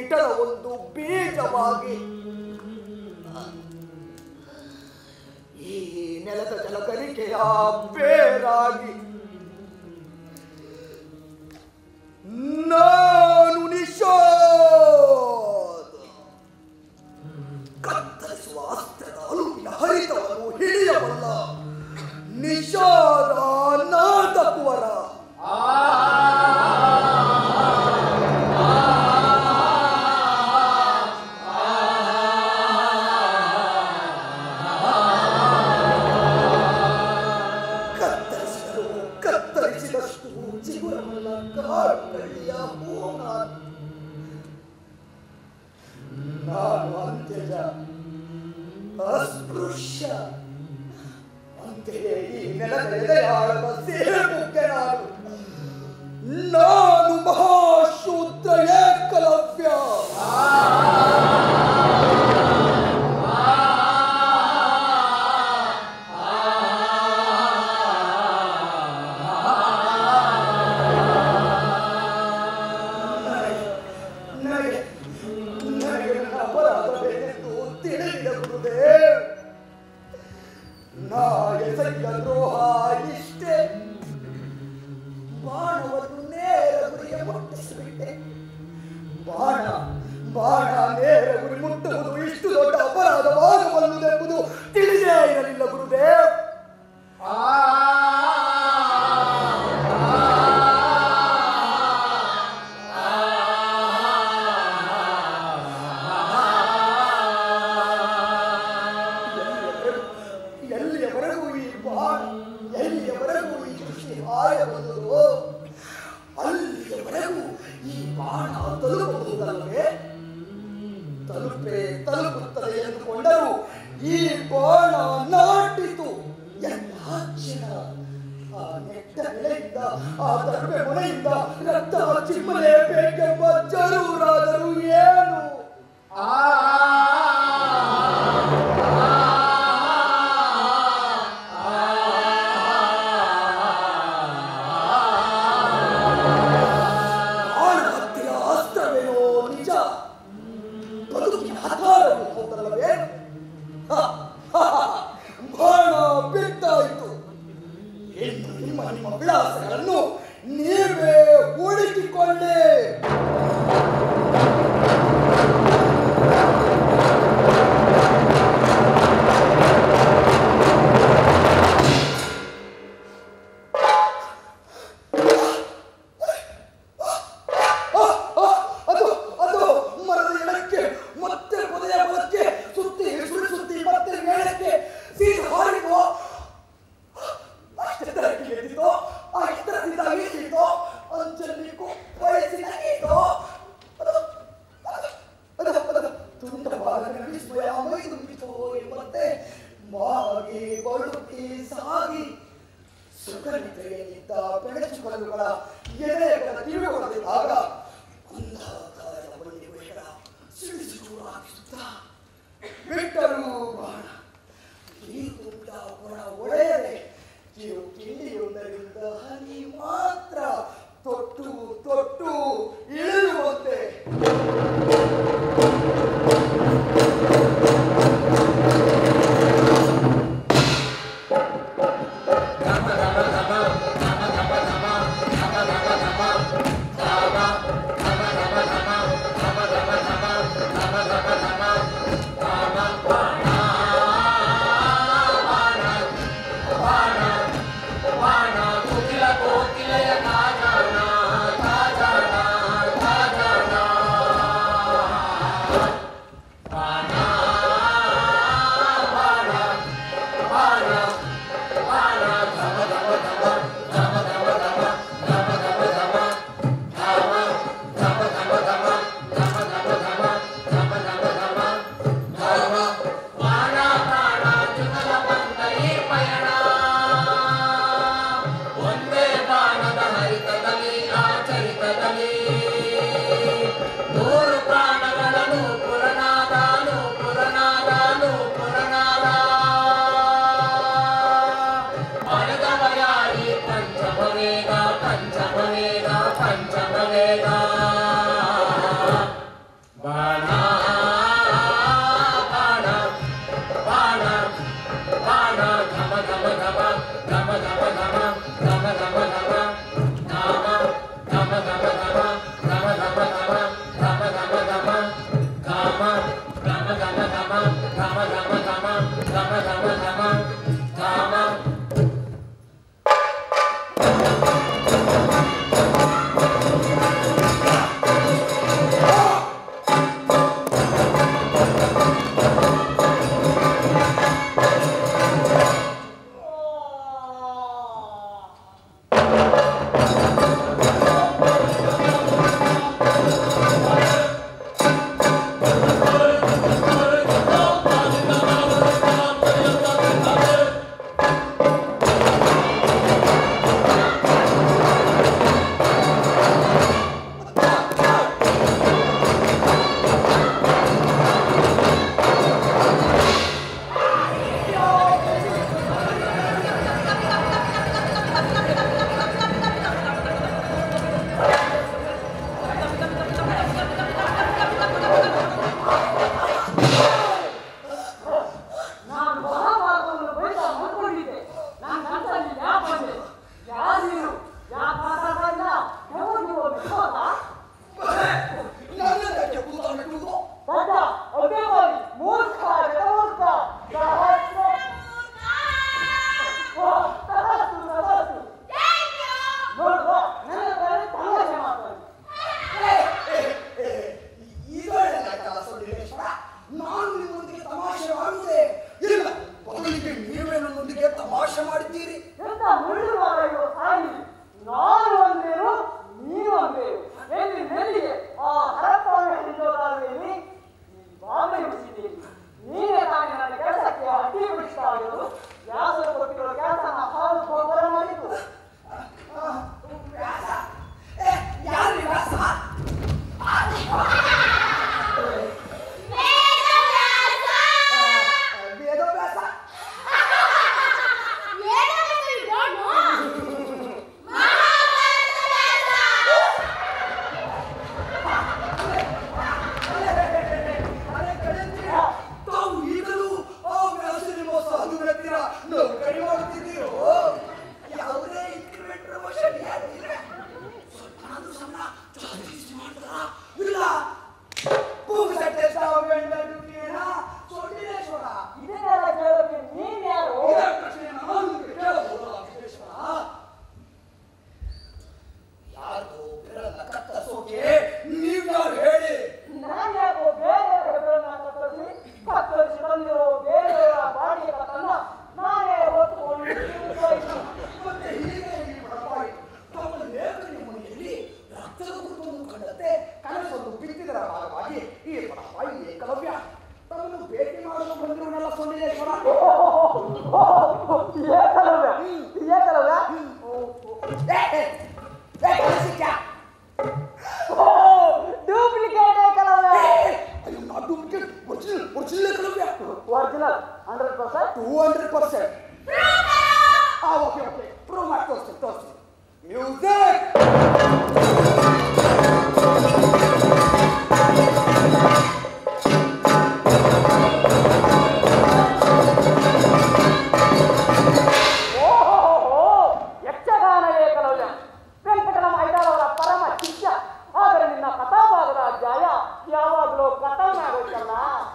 ಕಿರೀಟದ ಒಂದು ಬೀಜವಾಗಿ ಈ ನೆಲದ ಜಲಕರಿಕೆಯ ಬೇರಾಗಿ ನಾನು ನಿಷಾದ ಕತ್ತರಿಸುವ ಅಸ್ತ್ರದ ಅಲುವಿನ ಹರಿತವನ್ನು ಹಿಡಿಯಬಲ್ಲ ನಿಷಾದ ನಾದಕುವರ ಕತ್ತರಿಸಿದರು ಕತ್ತರಿಸಿದಷ್ಟು ಚಿಗುರವಲ್ಲ ಕಾಡುಗಳ್ಳಿಯ ಹೂನಾದ ನಾನು ಅಂತ್ಯಜ ಅಸ್ಪೃಶ್ಯ ಅಂತೆಯೇ ಈ ನೆಲದ ಎದೆಯಾಳದ ಸೇಬುಕ್ಕೆ ನಾನು ನಾನು ಮಹಾಶೂದ್ರ ಏಕಲವ್ಯ ನನಗೆ ನನಗೆ ನನ್ನ ಅಪರಾಧವೇನೆಂದು ತಿಳಿದಿದೆ ಗುರುದೇವ್ ನಾ ಎಸಗಿದ ದ್ರೋಹ ಇಷ್ಟೇ ಬಾಣವನ್ನು ನೇರ ಗುರಿಗೆ ಮುಟ್ಟಿಸಿಬಿಟ್ಟೆ ಬಾಣ ಬಾಣ ನೇರ ಗುರಿ ಮುಟ್ಟುವುದು ಇಷ್ಟು ದೊಡ್ಡ ಅಪರಾಧವಾಗಬಲ್ಲುದೆಂಬುದು ತಿಳಿದೇ ಇರಲಿಲ್ಲ ಗುರುದೇವ್ ಎಲ್ಲಿಯವರೆಗೂ ಈ ಬಾಣ ಎಲ್ಲಿಯವರೆಗೂ ಈ ದೃಷ್ಟಿ ಹಾಯಬಲ್ಲದು ಅಲ್ಲಿಯವರೆಗೂ ಈ ಬಾಣ ತಲುಪಬಹುದಲ್ಲವೇ ತಲುಪೆ ತಲುಪುತ್ತದೆ ಎಂದುಕೊಂಡರು ಈ ಬಾಣ ನಾಟಿತು ಎಲ್ಲ ಕ್ಷಣ ಆ ನೆಟ್ಟ ನೆಲೆಯಿಂದ ಆ ತರುಪೆ ಮೊನೆಯಿಂದ ರಕ್ತ ಚಿಮ್ಮಲೇಬೇಕೆಂಬ ಜರೂರಾದರೂ ಏನು ಬಾಣ ಹತ್ತಿರ ಅಸ್ತ್ರವೇನೋ ನಿಜ ಬದುಕಿನ ಹತಾರವು ಹೌದಲ್ಲವೇ ಹ, ಹ, ಹ, ಬಾಣ ಬಿದ್ದಾಯಿತು ಇನ್ನು ನಿಮ್ಮ ನಿಮ್ಮ ವಿಳಾಸಗಳನ್ನು ನೀವೇ ಹುಡುಕಿಕೊಳ್ಳಿ ಇಲ್ಲ ಪೂಸೆಟ್ಟೆಸ್ತಾವ ವೇಂಡರು ನೀನ ಸೊಂಡಿಲೇಶ್ವರ ಇದನ್ನೆಲ್ಲ ಕೇಳೋಕೆ ನೀನ್ ಯಾರು ಇದರ ಪ್ರಶ್ನೆ ನಾನು ನಿಮಗೆ ಕೇಳಬಹುದಲ್ಲ ವಿಶ್ವೇಶ್ವರ ಯಾರ್ದು ಬೆರಳನ್ನ ಕತ್ತರಿಸೋಕೆ ನೀವ್ಯಾರು ಹೇಳಿ ನಾನ್ ಯಾಕೋ ಬೇರೆಯವರ ಹೆಸರನ್ನ ಕತ್ತರಿಸಿ ಕತ್ತರಿಸಿ ತಂದಿರೋ ಬೇರೆಯವರ ಬಾಡಿಗೆ ಕತ್ತನ್ನ ನಾನೇ ಹೊತ್ತುಕೊಂಡು ತಿರುಗಿಸೋಯ್ತು. ಮತ್ತೆ ಹೀಗೆ ಈ ಬಡಪಾಯಿ ತಮ್ಮ ಲೇಖನಿ ಮನೆಯಲ್ಲಿ ರಕ್ತದ ಗುರುತನ್ನು ಕಂಡಂತೆ ಕನಸನ್ನು ಬಿತ್ತಿದರ ಭಾಗವಾಗಿ ಈ ಬಡಪಾಯಿ ಏಕಲವ್ಯ ತಮ್ಮನ್ನು ಭೇಟಿ ಮಾಡಲು ಬಂದಿರುವನೆಲ್ಲ ಸೊಂಡಿಲೇಶ್ವರ ಏಕಲವ್ಯ ಏಕಲವ್ಯ ಏ, ಏ, ಏ, ಕಳಿಸಿದ್ಯಾ? ಡೂಪ್ಲಿಕೇಟ್ ಏಕಲವ್ಯ ಏ, ಅಯ್ಯೋ, ನಾ duplicate, original, original Ekalavya. Original hundred percent 200%. Ah, okay, okay. Prove ಮಾಡಿ ತೋರಿಸ್ತೀನಿ, ತೋರಿಸ್ತೀನಿ. Music! ಓಹೋ ಯಕ್ಷಗಾನ ಏಕಲವ್ಯ ವೆಂಕಟರಮ ಐದಾರವರ ಪರಮ ಶಿಷ್ಯ ಆದರೆ ನಿನ್ನ ಕಥಾಭಾಗದ ಅಧ್ಯಾಯ ಯಾವಾಗಲೂ ಕಥಾನ ಆಗೋಯ್ತಲ್ಲ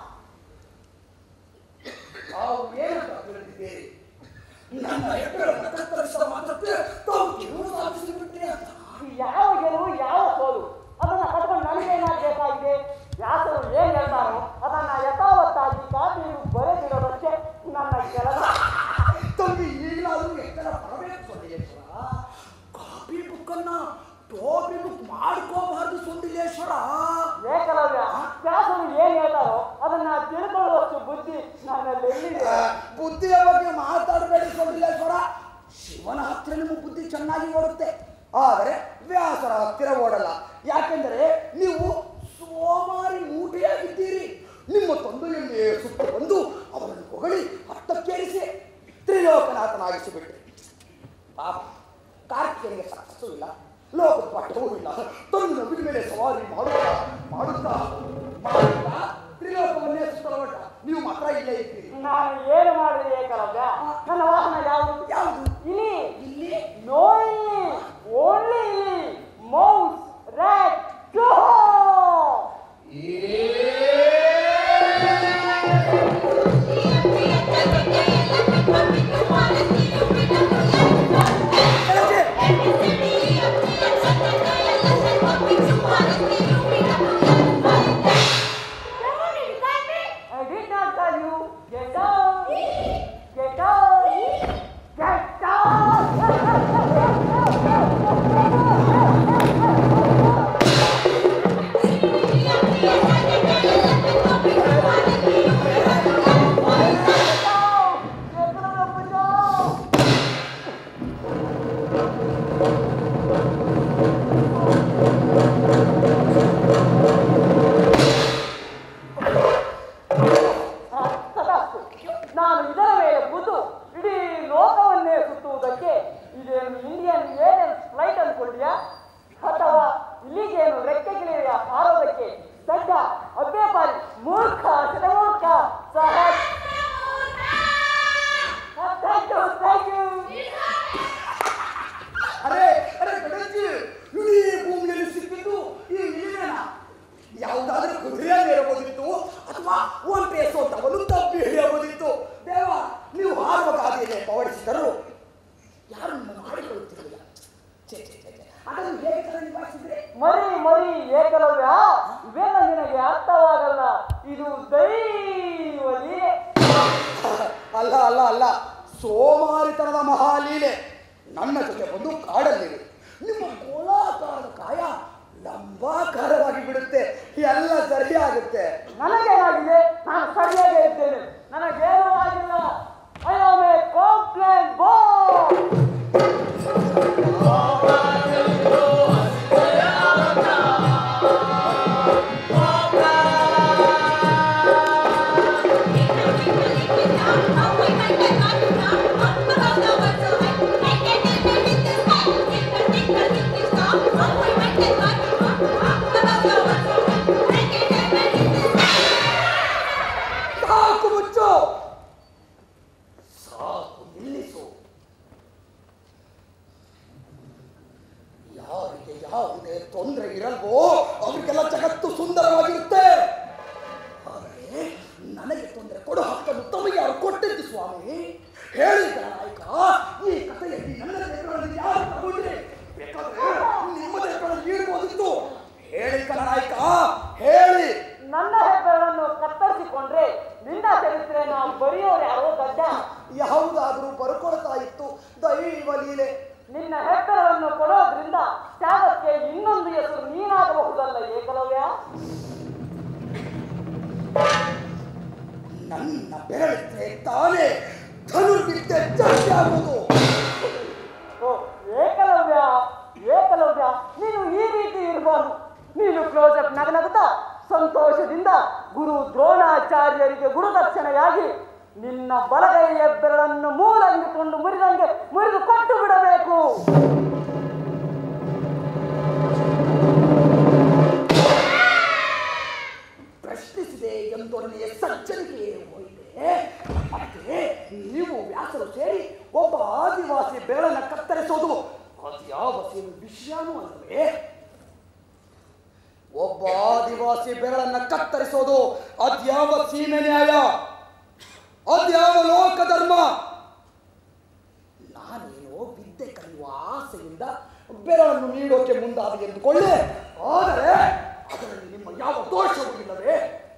ತಾವು ಏನಂತ ತಿಳಿದಿದ್ದೀರಿ ನನ್ನ ಹೆಬ್ಬೆರಳನ್ನ ಕತ್ತರಿಸಿದ ಮಾತ್ರಕ್ಕೆ ತಾವು ಗೆಲುವು ಸಾಧಿಸಿಬಿಟ್ರಿ ಅಂತ ಯಾವ ಗೆಲುವು ಯಾವ ಸೋಲು ಅದನ್ನ ಕಟ್ಕೊಂಡು ನನಗೇನಾಗಬೇಕಾಗಿದೆ ವ್ಯಾಸರು ಏನ್ ಹೇಳ್ತಾರೋ ಅದನ್ನ ಯಥಾವತ್ತಾಗಿ ಕಾಪಿಯು ಬರೆದಿರೋದಕ್ಕೆ ನನ್ನ ಕೆಲಸ ತಮಗೆ ಈಗಲಾದ್ರೂ ಎಚ್ಚರ ಬರಬೇಕು ಸೊಂಡಿಲೇಶ್ವರ ಕಾಪಿ ಬುಕ್ ಅನ್ನ ಟೋಪಿ ಬುಕ್ ಮಾಡ್ಕೋಬಾರ್ದು ಸೊಂಡಿಲೇಶ್ವರ ಏಕಲವ್ಯ ವ್ಯಾಸರು ಏನ್ ಹೇಳ್ತಾರೋ ಅದನ್ನ ತಿಳ್ಕೊಳ್ಳುವಷ್ಟು ಬುದ್ಧಿ ನನ್ನಲ್ಲಿ ಎಲ್ಲಿದೆ ಆ, ಬುದ್ಧಿಯ ಬಗ್ಗೆ ಮಾತಾಡಬೇಡಿ ಸೊಂಡಿಲೇಶ್ವರ ಶಿವನ ಹತ್ತಿರ ನಿಮ್ಮ ಬುದ್ಧಿ ಚೆನ್ನಾಗಿ ಓಡುತ್ತೆ ಆದರೆ ವ್ಯಾಸರ ಹತ್ತಿರ ಓಡಲ್ಲ ಯಾಕೆಂದರೆ ನೀವು ಸೋಮಾರಿ ಮೂಟೆಯಾಗಿದ್ದೀರಿ ನಿಮ್ಮ ತೊಂದರೆಯಲ್ಲಿ ಸುತ್ತ ಬಂದು ಅವರನ್ನು ಹೊಗಳಿ ಹತ್ತಕ್ಕೇರಿಸಿ ತ್ರಿಲೋಕನಾಥನಾಗಿಸಿಬಿಟ್ರಿ ಪಾಪ ಕಾರ್ತಿಕನಿಗೆ ಸಾಕಷ್ಟು ಇಲ್ಲ ಲೋಕದ ಪಾಠವೂ ಇಲ್ಲ ತನ್ನ ನವಿಲ ಮೇಲೆ ಸವಾರಿ ಮಾಡುತ್ತಾ ಮಾಡುತ್ತಾ ಮಾಡುತ್ತಾ ತ್ರಿಲೋಕವನ್ನೇ ಸುತ್ತಲೊಟ್ಟ ನೀವು ಮಾತ್ರ ಇಲ್ಲೇ ಇದ್ದೀರಿ ನಾನು ಏನು ಮಾಡಿದೆ ಏಕಲವ್ಯ ನನ್ನ ವಾಹನ ಯಾವುದು ಯಾವುದು ಇಲಿ ಇಲ್ಲಿ ನೋ ಇಲಿ ಓನ್ಲಿ ಇಲಿ ಮೌಸ್ ರ್ಯಾಟ್ ಕೆಳಗೆ. I did not tell you. Get down. Get down. Get down. ತಥಾಸ್ತು. ನಾನು ಇದರ ಮೇಲೆ ಕೂತು ಇಡೀ ಲೋಕವನ್ನೇ ಸುತ್ತುವುದಕ್ಕೆ ಇದೇನು ಇಂಡಿಯನ್ ಏರ್ಲೈನ್ಸ್ ಫ್ಲೈಟ್ ಅನ್ಕೊಂಡಿಯಾ ಅಥವಾ ಇಲ್ಲಿಗೇನು ರೆಕ್ಕೆಗಿಳಿಯ ಹಾರೋದಕ್ಕೆ ದಡ್ಡ ಅಭ್ಯಾಪಾರಿ ಮೂರ್ಖ ಮೂರ್ಖ ಸಹ ಥ್ಯಾಂಕ್ ಯು ಥ್ಯಾಂಕ್ ಯು ಅರೆ ಅರೆ ಗಣೇಶಿ ಇಡೀ ಭೂಮಿಯಲ್ಲಿ ಸಿಕ್ಕಿದ್ದು ಈ ಇಲಿವೇನ ಯಾವುದಾದ್ರೂ ಕುದುರೆಯಲ್ಲಿ ಇರಬಹುದಿತ್ತು ಅಥವಾ ಒಂಟೆ ಸೋಟವನ್ನು ತಪ್ಪಿ ಹಿಡಿಯಬಹುದಿತ್ತು ದೇವ ನೀವು ಹಾರುವ ಗಾದಿಯಲ್ಲಿ ಪವಡಿಸಿದರು ಯಾರು ನಿಮ್ಮನ್ನು ಮಾಡಿಕೊಳ್ಳುತ್ತಿರಲಿಲ್ಲ ಛೇ, ಛೇ, ಛೇ, ಛೇ. ಅದನ್ನು ಹೇಗೆ ತರ ನಿಭಾಯಿಸಿದ್ರೆ ಮರಿ ಮರಿ ಏಕಲವ್ಯ ಇವೆಲ್ಲ ನಿನಗೆ ಅರ್ಥವಾಗಲ್ಲ ಇದು ದೈವ ಲೀಲೆ ಅಲ್ಲ ಅಲ್ಲ ಅಲ್ಲ ಸೋಮಾರಿತನದ ಮಹಾಲೀಲೆ ನನ್ನ ಜೊತೆ ಬಂದು ಕಾಡಲ್ಲಿರಿ ನಿಮ್ಮ ಗೋಳಾಕಾರದ ಕಾಯ ಲಂಬಾಕಾರವಾಗಿ ಬಿಡುತ್ತೆ ಎಲ್ಲ ಸರಿಯಾಗುತ್ತೆ ನನಗೇನಾಗಿದೆ ನಾನು ಸರಿಯಾಗೇ ಇದ್ದೇನೆ ನನಗೇನೂ ಆಗಿಲ್ಲ ಐ ಆಮ್ ಎ ಕಾಂಪ್ಲೇಂಟ್ ಬೋ Thank you. ಬೆರಳಿದ್ರೆ ತಾನೇ ಧನುರ್ವಿದ್ಯೆ ಜಾಸ್ತಿ ಆಗುವುದು ಓ ಏಕಲವ್ಯ ಏಕಲವ್ಯ ನೀನು ಈ ರೀತಿ ಇರಬಾರ್ದು ನೀನು ಕ್ಲೋಸಪ್ ನಗನಗುತ್ತಾ ಸಂತೋಷದಿಂದ ಗುರು ದ್ರೋಣಾಚಾರ್ಯರಿಗೆ ಗುರುದಕ್ಷಿಣೆಯಾಗಿ ನಿನ್ನ ಬಲಗೈಯ ಬೆರಳನ್ನು ಮೂಲಂಗಿಕೊಂಡು ಮುರಿದಂಗೆ ಮುರಿದು ಕೊಟ್ಟು ಬಿಡಬೇಕು ಪ್ರಶ್ನಿಸಿದೆ ಎಂದೊಡನೆ ಸಜ್ಜನಿಗೆ ಹೋಯಿತೆ ಮತ್ತೆ ನೀವು ವ್ಯಾಸರು ಸೇರಿ ಒಬ್ಬ ಆದಿವಾಸಿ ಬೆರಳನ್ನ ಕತ್ತರಿಸೋದು ಅದ್ಯಾವ ಸೀಮೆ ವಿಷಯನೂ ಅಲ್ಲವೇ ಒಬ್ಬ ಆದಿವಾಸಿ ಬೆರಳನ್ನ ಕತ್ತರಿಸೋದು ಅದ್ಯಾವ ಸೀಮೆ ನ್ಯಾಯ ಅದ್ಯಾವ ಲೋಕ ಧರ್ಮ ನಾನೇನೋ ವಿದ್ಯೆ ಕಲಿಯುವ ಆಸೆಯಿಂದ ಬೆರಳನ್ನು ನೀಡೋಕೆ ಮುಂದಾದ ಎಂದುಕೊಳ್ಳೆ ಆದರೆ ಅದರಲ್ಲಿ ನಿಮ್ಮ ಯಾವ ದೋಷವೂ ಇಲ್ಲವೇ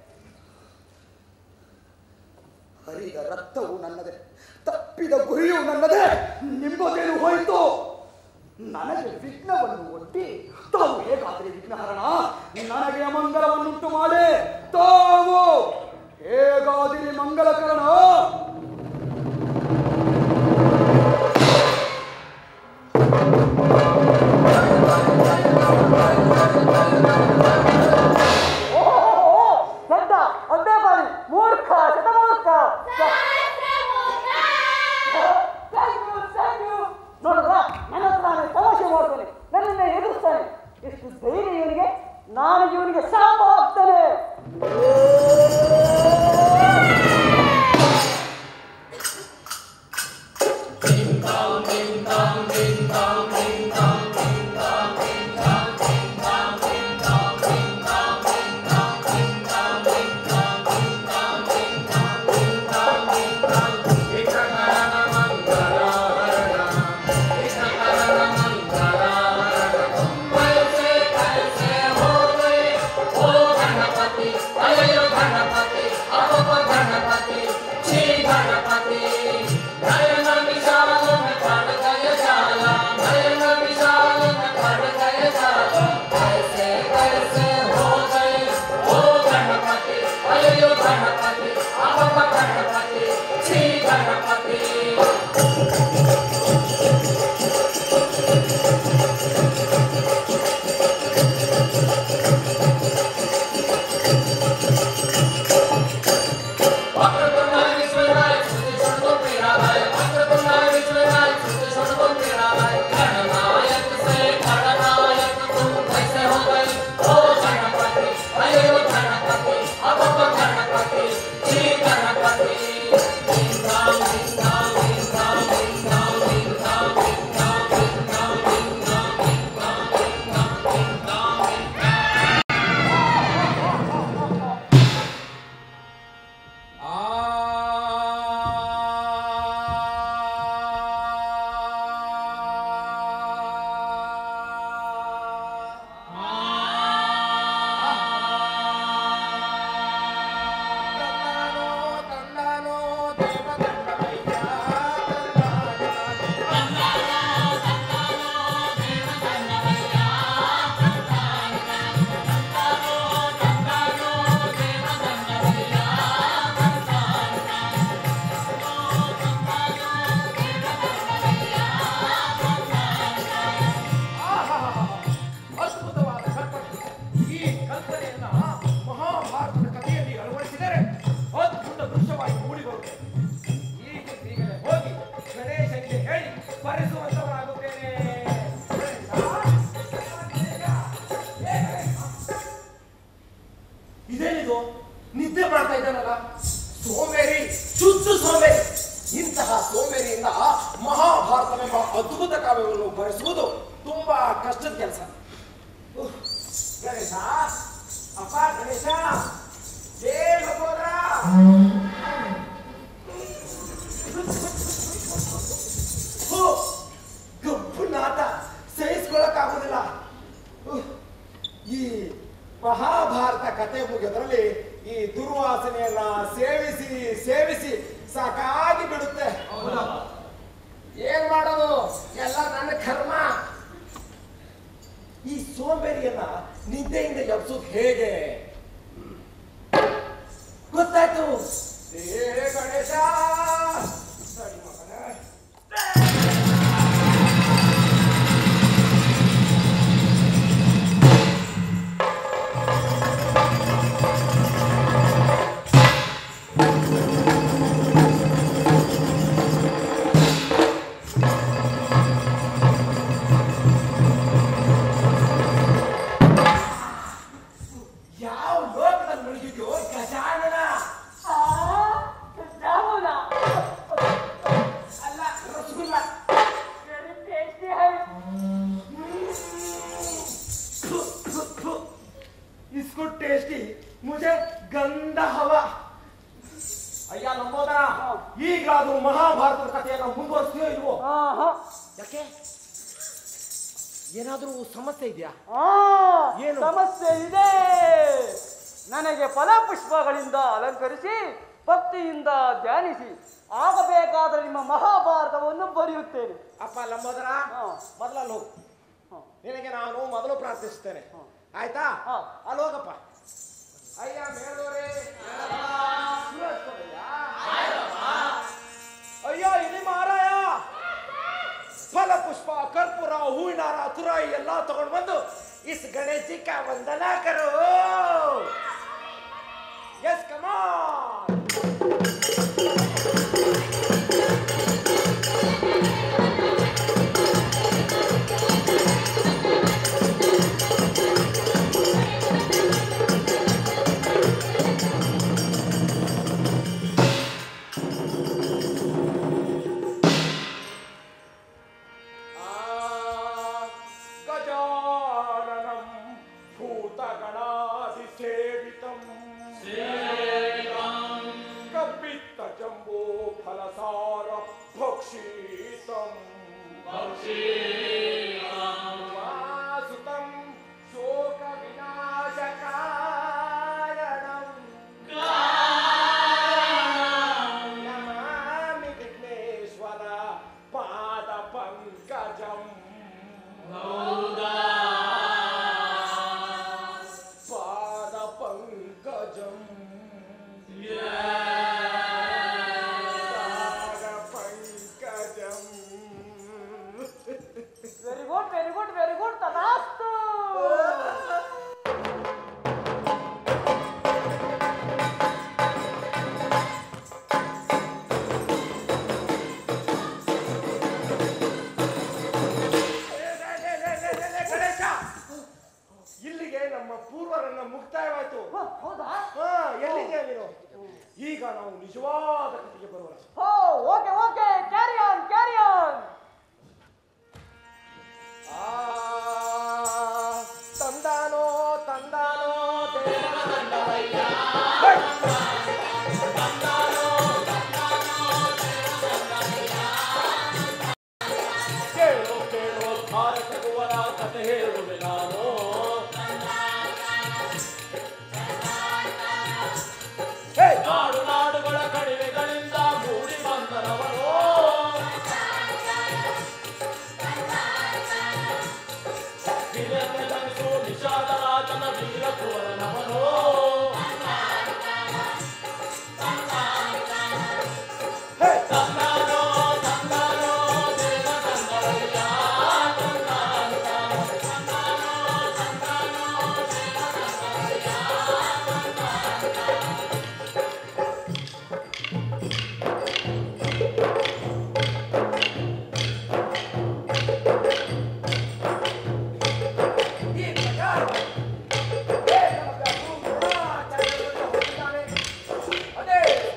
ಹರಿದ ರಕ್ತವು ನನ್ನದೇ ತಪ್ಪಿದ ಗುರಿಯು ನನ್ನದೇ ನಿಮ್ಮದೇನು ಹೋಯಿತು ನನಗೆ ವಿಘ್ನವನ್ನು ಒಡ್ಡಿ ತಾವು ಹೇಗಾದರೆ ವಿಘ್ನಹರಣ ನನಗೆ ಅಮಂಗಲವನ್ನುಂಟು ಮಾಡಿ ತಾವು ಹೇಗಾದಿರಿ ಮಂಗಲಕರಣ ಓಹೋ ದಡ್ಡ ಅದೇ ಬಾರಿ ಮೂರ್ಖ ಶತಮೂರ್ಖ ನೋಡಿದ್ರ ನನ್ನ ಹತ್ರ ನಾನು ತಮಾಷೆ ಮಾಡ್ತೇನೆ ನನ್ನನ್ನೇ ಎದುರಿಸ್ತಾನೆ ಎಷ್ಟು ಧೈರ್ಯ ಇವನಿಗೆ ನಾನು ಇವನಿಗೆ ಶಾಪ ಹಾಕ್ತೇನೆ ಅದ್ಭುತವಾದ ಕಲ್ಪನೆ ಈ ಕಲ್ಪನೆಯನ್ನ ಮಹಾಭಾರತದ ಕಥೆಯಲ್ಲಿ ಅಳವಡಿಸಿದರೆ ಅದ್ಭುತ ದೃಶ್ಯವಾಗಿ ಮೂಡಿಬರುತ್ತದೆ ಈಗ ಈಗಲೇ ಹೋಗಿ ಗಣೇಶನಿಗೆ ಹೇಳಿ ಸ್ಮರಿಸುವಂತವರಾಗುತ್ತೇನೆ ಇದೇನಿದು ನಿದ್ದೆ ಮಾಡ್ತಾ ಇದ್ದಾನಲ್ಲ ಸೋಮೇರಿ ಶುದ್ಧ ಸೋಮೇರಿ ಇಂತಹ ಸೋಮೇರಿಯಿಂದ ಮಹಾಭಾರತವೆಂಬ ಅದ್ಭುತ ಕಾವ್ಯವನ್ನು ಬರೆಸುವುದು ತುಂಬಾ ಕಷ್ಟದ ಕೆಲಸ ಗಣೇಶ ಅಪ್ಪ ಗಣೇಶ ಏ ಲಂಬೋದರ ಹೋ, ಗಬ್ಬುನಾಥ ಸಹಿಸ್ಕೊಳಕ್ಕಾಗೋದಿಲ್ಲ ಉಹ್, ಈ ಮಹಾಭಾರತ ಕತೆ ಮುಗಿಯೋದ್ರಲ್ಲಿ ಈ ದುರ್ವಾಸನೆಯನ್ನ ಸೇವಿಸಿ ಸೇವಿಸಿ ಸಾಕಾಗಿ ಬಿಡುತ್ತೆ ಏನ್ ಮಾಡೋದು ಎಲ್ಲ ನನ್ನ ಕರ್ಮ ಈ ಸೋಂಬೇರಿಯನ್ನ ನಿದ್ದೆಯಿಂದ ಎಬ್ಸೋದು ಹೇಗೆ ಗೊತ್ತಾಯ್ತು ಏ ಗಣೇಶ ಯಾವ ಲೋಕದಲ್ಲಿ ಮುಳುಗಿದ್ಯೋ ಗಜಾನನ ಆ, ಜಾಮೂನ ಅಲ್ಲ ರಸಗುಲ್ಲ ವೆರಿ ಟೇಸ್ಟಿ ಹೈ फु, फु, फु। इसको टेस्टी मुझे ಗಂಧ ಹವಾ ಅಯ್ಯ ಲಂಬೋದರ ಈಗಲಾದ್ರೂ ಮಹಾಭಾರತದ ಕಥೆಯನ್ನು ಮುಂದುವರಿಸ್ತೀಯೋ ಇಲ್ವೋ ಆಹಾ ಯಾಕೆ ಏನಾದ್ರೂ ಸಮಸ್ಯೆ ಇದೆಯಾ ಆ, ಏನು? ಸಮಸ್ಯೆ ಇದೆ ನನಗೆ ಫಲಪುಷ್ಪಗಳಿಂದ ಅಲಂಕರಿಸಿ ಭಕ್ತಿಯಿಂದ ಧ್ಯಾನಿಸಿ ಆಗಬೇಕಾದರೆ ನಿಮ್ಮ ಮಹಾಭಾರತವನ್ನು ಬರೆಯುತ್ತೇನೆ ಅಪ್ಪ ಲಂಬೋದರ ಹಾ. ಮೊದಲಲ್ಲಿ ಹೋಗು ಹಾ. ನಿನಗೆ ನಾನು ಮೊದಲು ಪ್ರಾರ್ಥಿಸ್ತೇನೆ ಆಯ್ತಾ ಹಾ. ಅಲ್ಲಿ ಹೋಗಪ್ಪ ಅಯ್ಯ ಮೇಲ್ದೋರೆ ಅಯ್ಯೋ ಇಲ್ಲಿ ಮಾರಾಯ ಫಲ ಪುಷ್ಪ ಕರ್ಪೂರ ಹೂವಿನ ಹಾರ ತುರಾಯಿ ಎಲ್ಲ ತಗೊಂಡು ಬಂದು ಇಸ್ ಗಣೇಶ್ ಜಿ ಕಾ ವಂದನಾ ಕರೋ ಎಸ್ ಕಮಾನ್ ಗಜಾನನಂ ಭೂತಗಣಾಧಿಸೇವಿತಂ ಕಪಿತ್ತ ಜಂಬೋ ಫಲಸಾರ ಭಕ್ಷೀತಂ ವಾಸುತಂ ಶೋಕ ವಿನಾಶಕಾರಣಂ ನಮಾಮಿ ವಿಘ್ನೇಶ್ವರ ಪಾದ ಪಂಕಜಂ ಪಾದ ಪಂಕಜಂ ಪಾದ ಪಂಕಜಂ very good very good very good ತದಾಸ್ತು ಗಣೇಶ ಇಲ್ಲಿಗೆ ನಮ್ಮ ಪೂರ್ವರನ್ನ ಮುಕ್ತಾಯವಾಯ್ತು ಹ, ಹೌದಾ ಹಾ ಎಲ್ಲಿಗೆ ನೀನು ಈಗ ನಾವು ನಿಜವಾದ ಕಥೆಗೆ ಬರೋಣ ಹೋ okay okay carry on carry on ಆ, ತಂದಾನೋ ತಂದಾನೋ ದೇವನಂದನಯ್ಯ. ಹೇ! ಕೇಳು ಕೇಳು ಭಾರತಗುವರ ಕಥೆ ಹೇಳುವೆ ನಾನು ಹೇ! ನಾಡು ನಾಡುಗಳ ಕಣಿವೆಗಳಿಂದ ಮೂಡಿ ಬಂದರವರು ಹಿರಿಯನೆನಿಸು ನಿಷಾದ ರಾಜನ ವೀರ ಕುವರನವನು ಹೇ! ತಂದಾನೋ ತಂದಾನೋ ದೇವ ತಂದರಯ್ಯ ಈ ಪ್ರಕಾರ ಅದೇ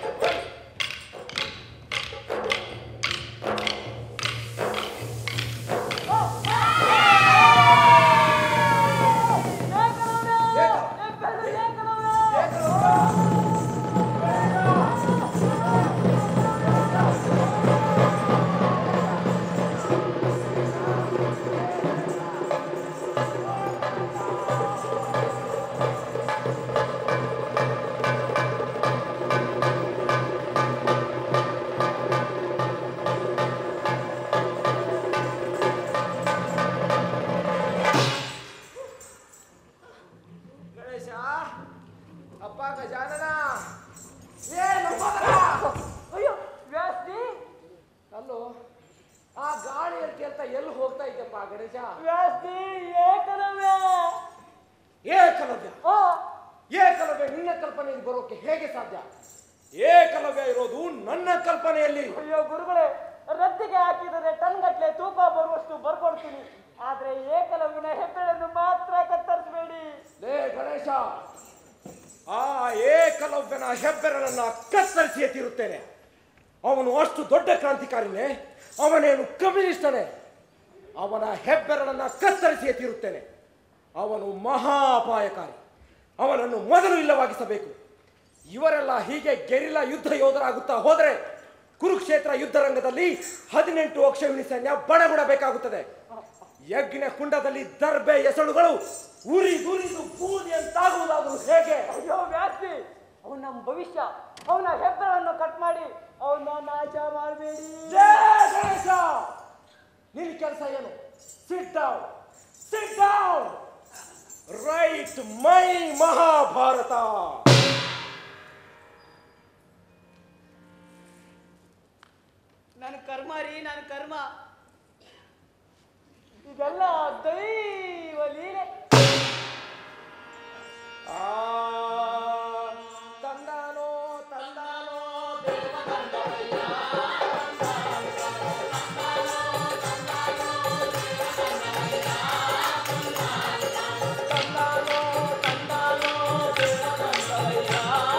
ಗಣೇಶ ಅಪ್ಪ ಗಜಾನನ ಏ ನಂಬೋದರ ಅಯ್ಯೋ ವ್ಯಾಸ್ತಿ ಅಲ್ಲೋ ಆ ಗಾಳಿಯಲ್ಲಿ ಕೇಳ್ತಾ ಎಲ್ಲಿ ಹೋಗ್ತಾ ಇದ್ದಪ್ಪ ಗಣೇಶ ವ್ಯಾಸ್ತಿ ಏಕಲವ್ಯ ಏಕಲವ್ಯ ಆ, ಏಕಲವ್ಯ ನಿನ್ನ ಕಲ್ಪನೆಯಲ್ಲಿ ಬರೋಕೆ ಹೇಗೆ ಸಾಧ್ಯ ಏಕಲವ್ಯ ಇರೋದು ನನ್ನ ಕಲ್ಪನೆಯಲ್ಲಿ ಅಯ್ಯೋ ಗುರುಗಳೇ ರದ್ದಿಗೆ ಹಾಕಿದರೆ ಟನ್ ಗಟ್ಲೆ ತೂಕ ಬರುವಷ್ಟು ಬರ್ಕೊಡ್ತೀನಿ ಆದ್ರೆ ಏಕಲವ್ಯನ ಹೆಬ್ಬೆಳನ್ನು ಮಾತ್ರ ಕತ್ತರಿಸಬೇಡಿ ಲೇ ಗಣೇಶ ಆ ಏಕಲವ್ಯನ ಹೆಬ್ಬೆರಳನ್ನ ಕತ್ತರಿಸಿ ಎತ್ತಿರುತ್ತೇನೆ ಅವನು ಅಷ್ಟು ದೊಡ್ಡ ಕ್ರಾಂತಿಕಾರಿನೇ ಅವನೇನು ಕಮ್ಯುನಿಸ್ಟನೇ ಅವನ ಹೆಬ್ಬೆರಳನ್ನ ಕತ್ತರಿಸಿ ಎತ್ತಿರುತ್ತೇನೆ ಅವನು ಮಹಾ ಅಪಾಯಕಾರಿ ಅವನನ್ನು ಮೊದಲು ಇಲ್ಲವಾಗಿಸಬೇಕು ಇವರೆಲ್ಲ ಹೀಗೆ ಗೆರಿಲ್ಲ ಯುದ್ಧ ಯೋಧರಾಗುತ್ತಾ ಹೋದರೆ ಕುರುಕ್ಷೇತ್ರ ಯುದ್ಧ ರಂಗದಲ್ಲಿ ಹದಿನೆಂಟು ಅಕ್ಷವಿನಿ ಸೈನ್ಯ ಬಣಗುಡಬೇಕಾಗುತ್ತದೆ ಯಜ್ಞ ಕುಂಡದಲ್ಲಿ ದರ್ಬೆ ಎಸಳುಗಳು ಉರಿ ದುರಿದು ಬೂದಿಯಂತಾಗುವುದಾದರೂ ಹೇಗೆ ಅಯ್ಯೋ ವ್ಯಾಸ್ತಿ ಅವನ ನಮ್ಮ ಭವಿಷ್ಯ ಅವನ ಹೆಬ್ಬೆರಳನ್ನು ಕಟ್ ಮಾಡಿ ಅವನ ನಾಶ ಮಾಡಬೇಡಿ ಜಯ ಗಣೇಶ ನಿನ್ನ ಕೆಲಸ ಏನು sit down sit down write my Mahabharata ನನ್ನ ಕರ್ಮ ರೀ ನನ್ನ ಕರ್ಮ ಇದೆಲ್ಲ ದೈವ ಲೀಲೆ ಆ ತಂದಾನೋ ತಂದಾನೋ ದೇವ ತಂದವಯ್ಯ. ತಂದಾನೋ ತಂದಾನೋ ದೇವ ತಂದವಯ್ಯ.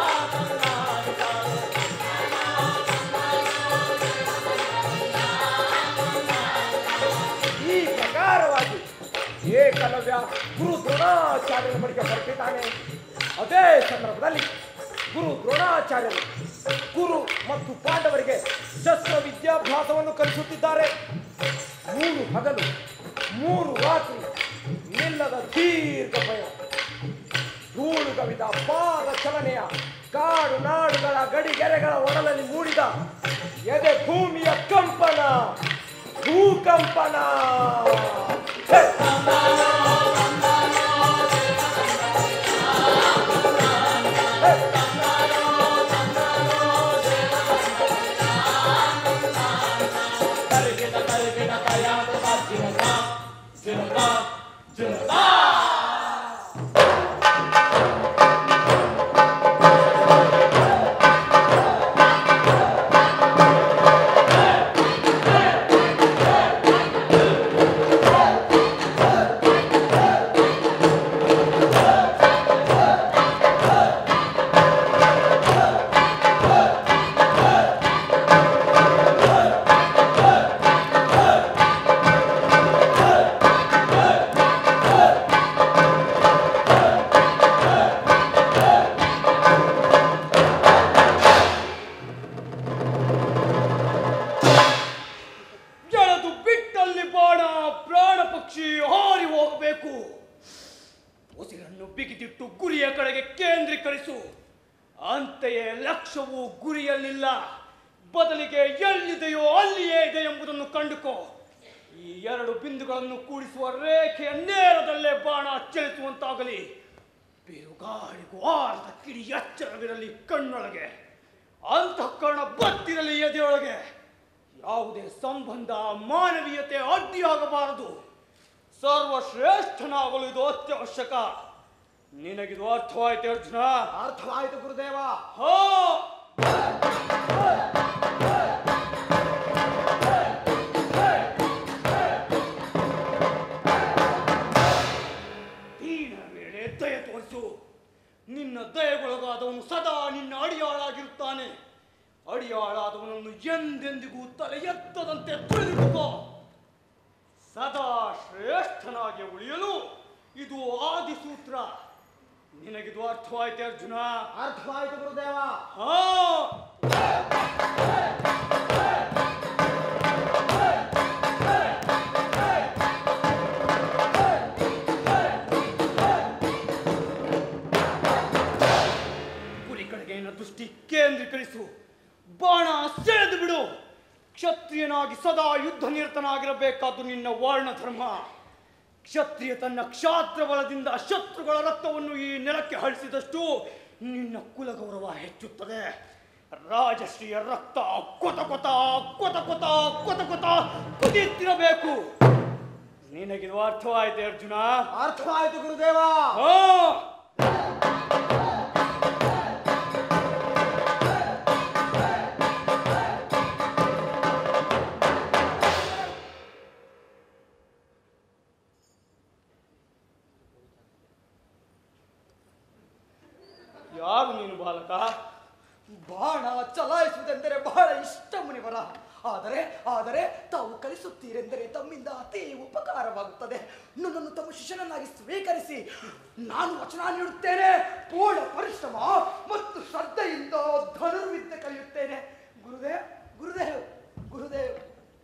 ಈ ಪ್ರಕಾರವಾಗಿ ಏಕಲವ್ಯ ಗುರು ದ್ರೋಣಾಚಾರ್ಯನ ಬಳಿಗೆ ಹೊರಟಿದ್ದಾನೆ ಅದೇ ಸಂದರ್ಭದಲ್ಲಿ ಗುರು ದ್ರೋಣಾಚಾರ್ಯರು ಗುರು ಮತ್ತು ಪಾಂಡವರಿಗೆ ಶಸ್ತ್ರ ವಿದ್ಯಾಭ್ಯಾಸವನ್ನು ಕಲಿಸುತ್ತಿದ್ದಾರೆ ಮೂರು ಹಗಲು ಮೂರು ರಾತ್ರಿ ನಿಲ್ಲದ ದೀರ್ಘ ಪಯಣ ಧೂಳು ಕವಿದ ಪಾದ ಚಲನೆಯ ಕಾಡು ನಾಡುಗಳ ಗಡಿಗೆರೆಗಳ ಒಡಲಲ್ಲಿ ಮೂಡಿದ ಎದೆ ಭೂಮಿಯ ಕಂಪನ ಭೂಕಂಪನ ಹೇ! ಎಳೆದು ಬಿಟ್ಟಲ್ಲಿ ಬಾಣ ಪ್ರಾಣ ಪಕ್ಷಿ ಹಾರಿ ಹೋಗಬೇಕು ಉಸಿರನ್ನು ಬಿಗಿದಿಟ್ಟು ಗುರಿಯ ಕಡೆಗೆ ಕೇಂದ್ರೀಕರಿಸು ಅಂತೆಯೇ ಲಕ್ಷ್ಯವು ಗುರಿಯಲ್ಲಿಲ್ಲ ಬದಲಿಗೆ ಎಲ್ಲಿದೆಯೋ ಅಲ್ಲಿಯೇ ಇದೆ ಎಂಬುದನ್ನು ಕಂಡುಕೋ ಈ ಎರಡು ಬಿಂದುಗಳನ್ನು ಕೂಡಿಸುವ ರೇಖೆಯ ನೇರದಲ್ಲೇ ಬಾಣ ಚಲಿಸುವಂತಾಗಲಿ ಬಿರುಗಾಳಿಗೂ ಆರ್ದ ಕಿಡಿ ಎಚ್ಚರವಿರಲಿ ಕಣ್ಣೊಳಗೆ ಅಂತಃಕರಣ ಬತ್ತಿರಲಿ ಎದೆಯೊಳಗೆ ಯಾವುದೇ ಸಂಬಂಧ ಮಾನವೀಯತೆ ಅಡ್ಡಿಯಾಗಬಾರದು ಸರ್ವಶ್ರೇಷ್ಠನಾಗಲು ಇದು ಅತ್ಯವಶ್ಯಕ ನಿನಗಿದು ಅರ್ಥವಾಯ್ತು ಅರ್ಜುನ ಅರ್ಥವಾಯಿತು ಗುರುದೇವ ಹೋ ದೀನ ವೇಳೆ ದಯ ತೋರಿಸು ನಿನ್ನ ದಯಗೊಳಗಾದವನು ಸದಾ ನಿನ್ನ ಅಡಿಯಾಳಾಗಿರುತ್ತಾನೆ ಅಡಿಯಾಳಾದವನನ್ನು ಎಂದೆಂದಿಗೂ ತಲೆ ಎತ್ತದಂತೆ ತಿಳಿದುಕೋ ಸದಾ ಶ್ರೇಷ್ಠನಾಗಿ ಉಳಿಯಲು ಇದು ಆದಿಸೂತ್ರ ನಿನಗಿದು ಅರ್ಥವಾಯ್ತೆ ಅರ್ಜುನ ಅರ್ಥವಾಯಿತು ಗುರುದೇವ ಹಾ ಗುರಿ ಕಡೆಗೆ ನಿನ್ನ ದೃಷ್ಟಿ ಕೇಂದ್ರೀಕರಿಸು ಬಾಣ ಸೆಳೆದು ಬಿಡು ಕ್ಷತ್ರಿಯನಾಗಿ ಸದಾ ಯುದ್ಧ ನಿರತನಾಗಿರಬೇಕಾದ್ದು ನಿನ್ನ ವರ್ಣ ಧರ್ಮ ಕ್ಷತ್ರಿಯ ತನ್ನ ಕ್ಷಾತ್ರ ಬಲದಿಂದ ಶತ್ರುಗಳ ರಕ್ತವನ್ನು ಈ ನೆಲಕ್ಕೆ ಹಳಿಸಿದಷ್ಟು ನಿನ್ನ ಕುಲಗೌರವ ಹೆಚ್ಚುತ್ತದೆ ರಾಜಶ್ರೀಯ ರಕ್ತ ಕೊತ ಕೊತ ಕೊತ ಕೊತ ಕೊತ ಕೊತ ಕುದಿಯುತ್ತಿರಬೇಕು ನಿನಗಿದು ಅರ್ಥವಾಯಿತೆ ಅರ್ಜುನ ಅರ್ಥವಾಯಿತು ಗುರುದೇವ ಹಾ ಯಾರು ನೀನು ಬಾಲಕ ಬಾಣ ಚಲಾಯಿಸುವುದೆಂದರೆ ಬಹಳ ಇಷ್ಟ ಮುನಿವರ ಆದರೆ ಆದರೆ ತಾವು ಕಲಿಸುತ್ತೀರೆಂದರೆ ತಮ್ಮಿಂದ ಅತಿ ಉಪಕಾರವಾಗುತ್ತದೆ ನನ್ನನ್ನು ತಮ್ಮ ಶಿಷ್ಯನನ್ನಾಗಿ ಸ್ವೀಕರಿಸಿ ನಾನು ವಚನ ನೀಡುತ್ತೇನೆ ಪೂರ್ಣ ಪರಿಶ್ರಮ ಮತ್ತು ಶ್ರದ್ಧೆಯಿಂದ ಧನುರ್ವಿದ್ಯೆ ಕಲಿಯುತ್ತೇನೆ ಗುರುದೇವ್ ಗುರುದೇವ್ ಗುರುದೇವ್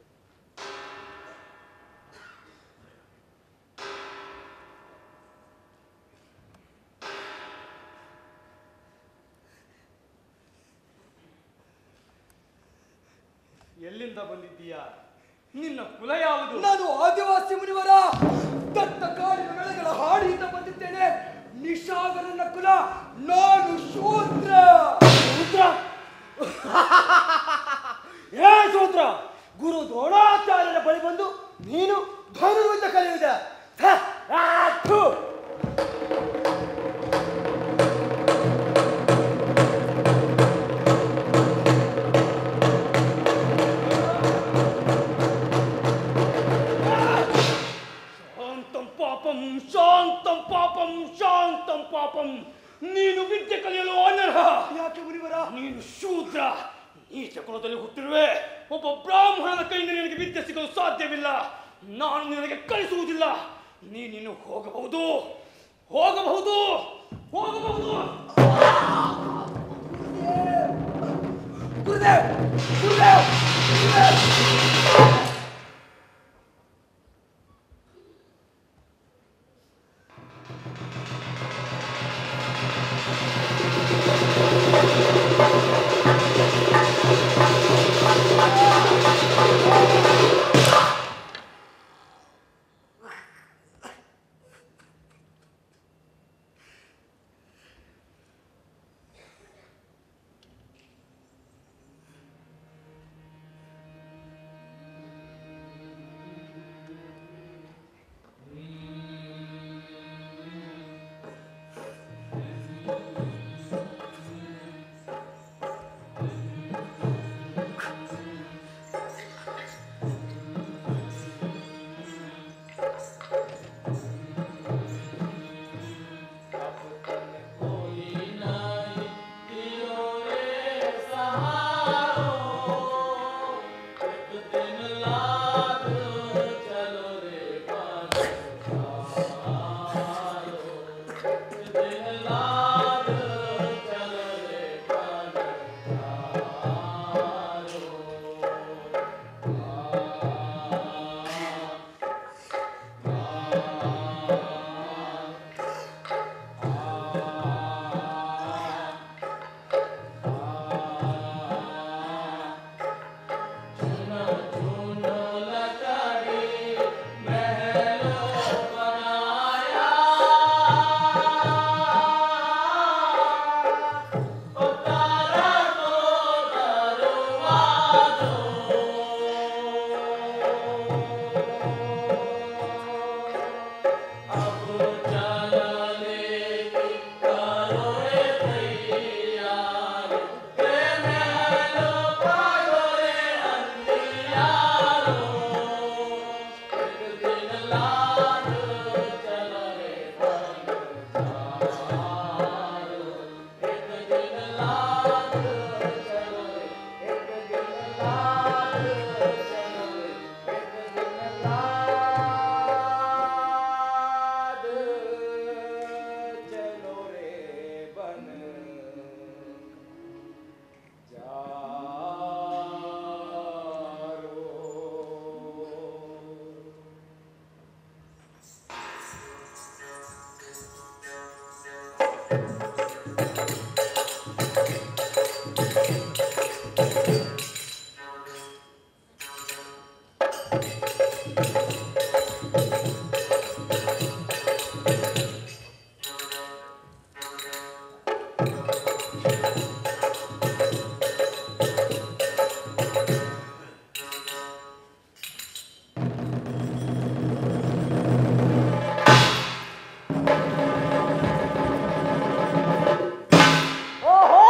ಎಲ್ಲಿಂದ ಬಂದಿದ್ದೀಯಾ ನಿನ್ನ ಕುಲ ಯಾವುದು ನಾನು ಆದಿವಾಸಿ ಮುನಿವರ ದತ್ತ ಕಾಡಿನ ಬೆಳೆಗಳ ಹಾಡಿಯಿಂದ ಬಂದಿದ್ದೇನೆ ನಿಶಾಗರನ್ನ ಕುಲ ನಾನು ಶೂದ್ರ ಶೂದ್ರ ಏ ಶೂದ್ರ ಗುರು ದ್ರೋಣಾಚಾರ್ಯರ ಬಳಿ ಬಂದು ನೀನು ಧನುರ್ವಿದ್ಯ ಕಲಿಯುವುದ ಥ, ಆ, ಥು. ಶಾಂತಂ ಪಾಪಂ ಶಾಂತಂ ಪಾಪಂ ಶಾಂತಂ ಪಾಪಂ ನೀನು ವಿದ್ಯೆ ಕಲಿಯಲು ಅನರ್ಹ ಯಾಕೆ ಮುನಿವರ ನೀನು ಶೂದ್ರ ನೀಚ ಕುಲದಲ್ಲಿ ಹುಟ್ಟಿರುವೆ ಒಬ್ಬ ಬ್ರಾಹ್ಮಣನ ಕೈಯಿಂದ ನಿನಗೆ ವಿದ್ಯೆ ಸಿಗಲು ಸಾಧ್ಯವಿಲ್ಲ ನಾನು ನಿನಗೆ ಕಲಿಸುವುದಿಲ್ಲ ನೀನಿನ್ನು ಹೋಗಬಹುದು ಹೋಗಬಹುದು ಹೋಗಬಹುದು ಗುರುದೇವ್ ಗುರುದೇವ್ ಗುರುದೇವ್ ಓಹೋ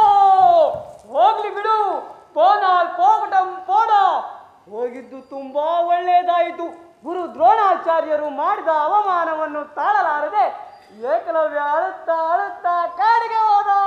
ಹೋಗ್ಲಿ ಬಿಡು ಪೋನಾಲ್ ಪೋಗಟಂ ಪೋಡ ಹೋಗಿದ್ದು ತುಂಬಾ ಒಳ್ಳೆಯದಾಯಿತು ಗುರು ದ್ರೋಣಾಚಾರ್ಯರು ಮಾಡಿದ ಅವಮಾನವನ್ನು ತಾಳಲಾರದೆ ಏಕಲವ್ಯ ಅಳುತ್ತಾ ಅಳುತ್ತಾ ಕಾಡಿಗೆ ಹೋದ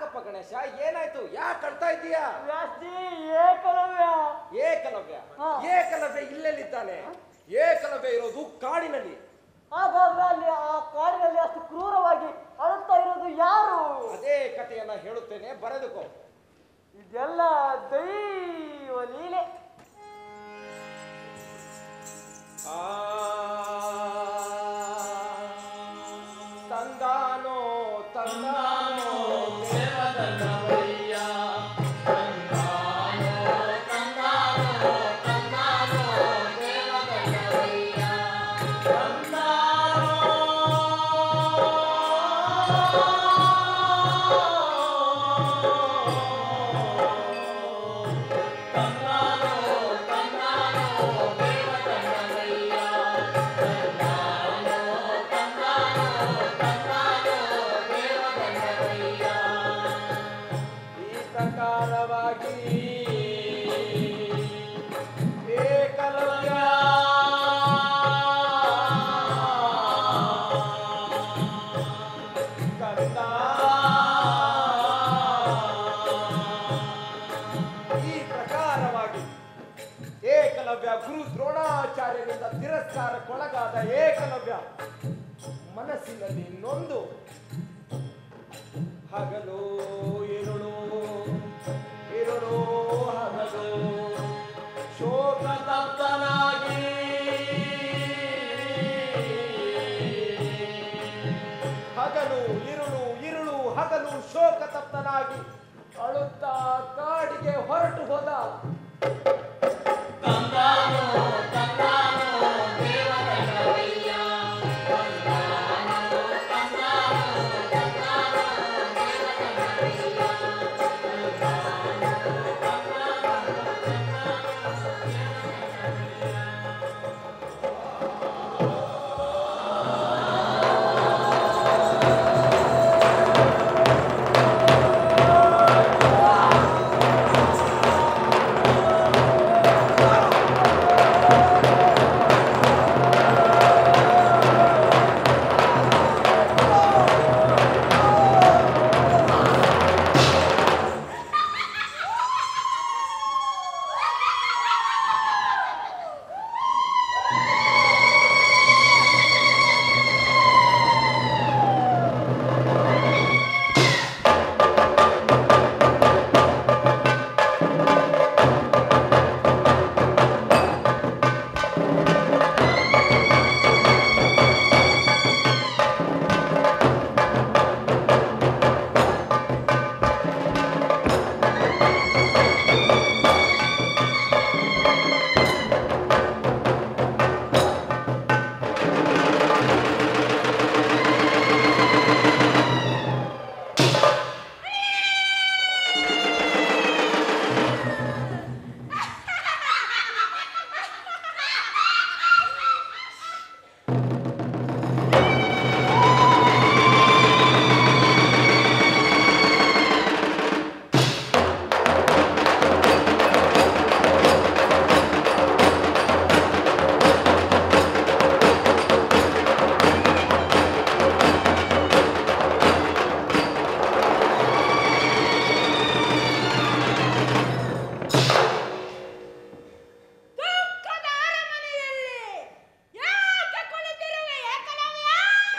ಯಾಕಪ್ಪ ಗಣೇಶ ಏನಾಯ್ತು ಯಾಕೆ ಅಳ್ತಾ ಇದ್ದೀಯಾ ವ್ಯಾಸ್ತಿ ಏಕಲವ್ಯ ಏಕಲವ್ಯ ಹಾ. ಏಕಲವ್ಯ ಇಲ್ಲೆಲ್ಲಿದ್ದಾನೆ ಏಕಲವ್ಯ ಇರೋದು ಕಾಡಿನಲ್ಲಿ ಹಾಗಾದ್ರೆ ಅಲ್ಲಿ ಆ ಕಾಡಿನಲ್ಲಿ ಅಷ್ಟು ಕ್ರೂರವಾಗಿ ಅಳುತ್ತಾ ಇರೋದು ಯಾರು ಅದೇ ಕಥೆಯನ್ನ ಹೇಳುತ್ತೇನೆ ಬರೆದುಕೋ ಇದೆಲ್ಲ ದೈವ ಲೀಲೆ ಆ ತಂದಾನೋ ತಂದಾನೋ ಈ ಪ್ರಕಾರವಾಗಿ ಏಕಲವ್ಯ ಕಂದ ಈ ಪ್ರಕಾರವಾಗಿ ಏಕಲವ್ಯ ಗುರು ದ್ರೋಣಾಚಾರ್ಯರಿಂದ ತಿರಸ್ಕಾರಕ್ಕೊಳಗಾದ ಏಕಲವ್ಯ ಮನಸ್ಸಿನಲ್ಲಿ ನೊಂದು ಹಗಲು ഇരുಳು ഇരുಳು ಹಗಲು ಶೋಕ ತಪ್ತನಾಗಿ ಹಗಲು ഇരുಳು ഇരുಳು ಹಗಲು ಶೋಕ ತಪ್ತನಾಗಿ ಅಳುತ್ತಾ ಕಾಡಿಗೆ ಹೊರಟು ಹೋದ ದುಃಖದ ಅರಮನೆಯಲ್ಲಿ ಯಾಕೆ ಕುಳಿತಿರುವೆ ಏಕಲವ್ಯ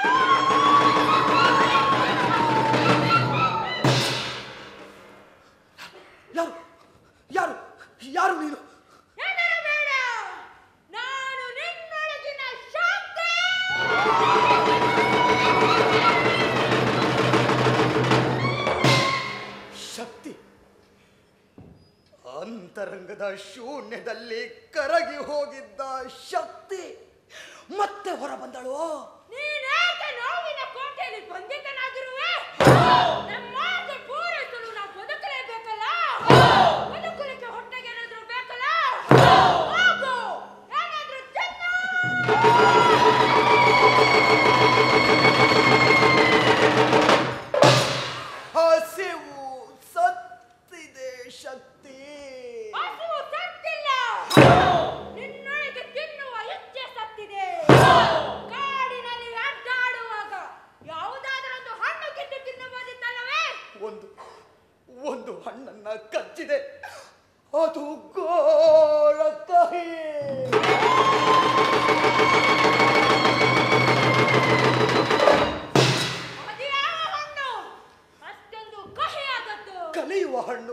ಯಾರು ಯಾರು ಯಾರು ನೀನು ಹೆದರಬೇಡ ನಾನು ನಿನ್ನೊಳಗಿನ ಶಕ್ತಿ ಶಕ್ತಿ ಅಂತರಂಗದ ಶೂನ್ಯದಲ್ಲಿ ಕರಗಿ ಹೋಗಿದ್ದ ಶಕ್ತಿ ಮತ್ತೆ ಹೊರ ಬಂದಳು ನೀನೇಕೆ ನೋವಿನ ಕೋಟೆಯಲ್ಲಿ ಬಂಧಿತನಾಗಿರುವೆ ನಮ್ಮಾಸೆ ಪೂರೈಸಲು ನಾವು ಬದುಕಲೇಬೇಕಲ್ಲ ಬದುಕಲಿಕ್ಕೆ ಹೊಟ್ಟೆಗೆ ಏನಾದ್ರೂ ಬೇಕಲ್ಲ ಹೋಗು ಏನಾದ್ರೂ ತಿನ್ನು ಹಸಿವು ಸತ್ತಿದೆ ಶಕ್ತಿ ಹಸಿವು ಸತ್ತಿಲ್ಲ ನಿನ್ನೊಳಗೆ ತಿನ್ನುವ ಇಚ್ಛೆ ಸತ್ತಿದೆ ಕಾಡಿನಲ್ಲಿ ಅಡ್ಡ ಒಂದು ಹಣ್ಣನ್ನ ಕಚ್ಚಿದೆ ಅದು ಗೋಳ ಕಹಿ ಅದ್ಯಾವ ಹಣ್ಣು ಅಷ್ಟೊಂದು ಕಹಿಯಾದದ್ದು ಕಲಿಯುವ ಹಣ್ಣು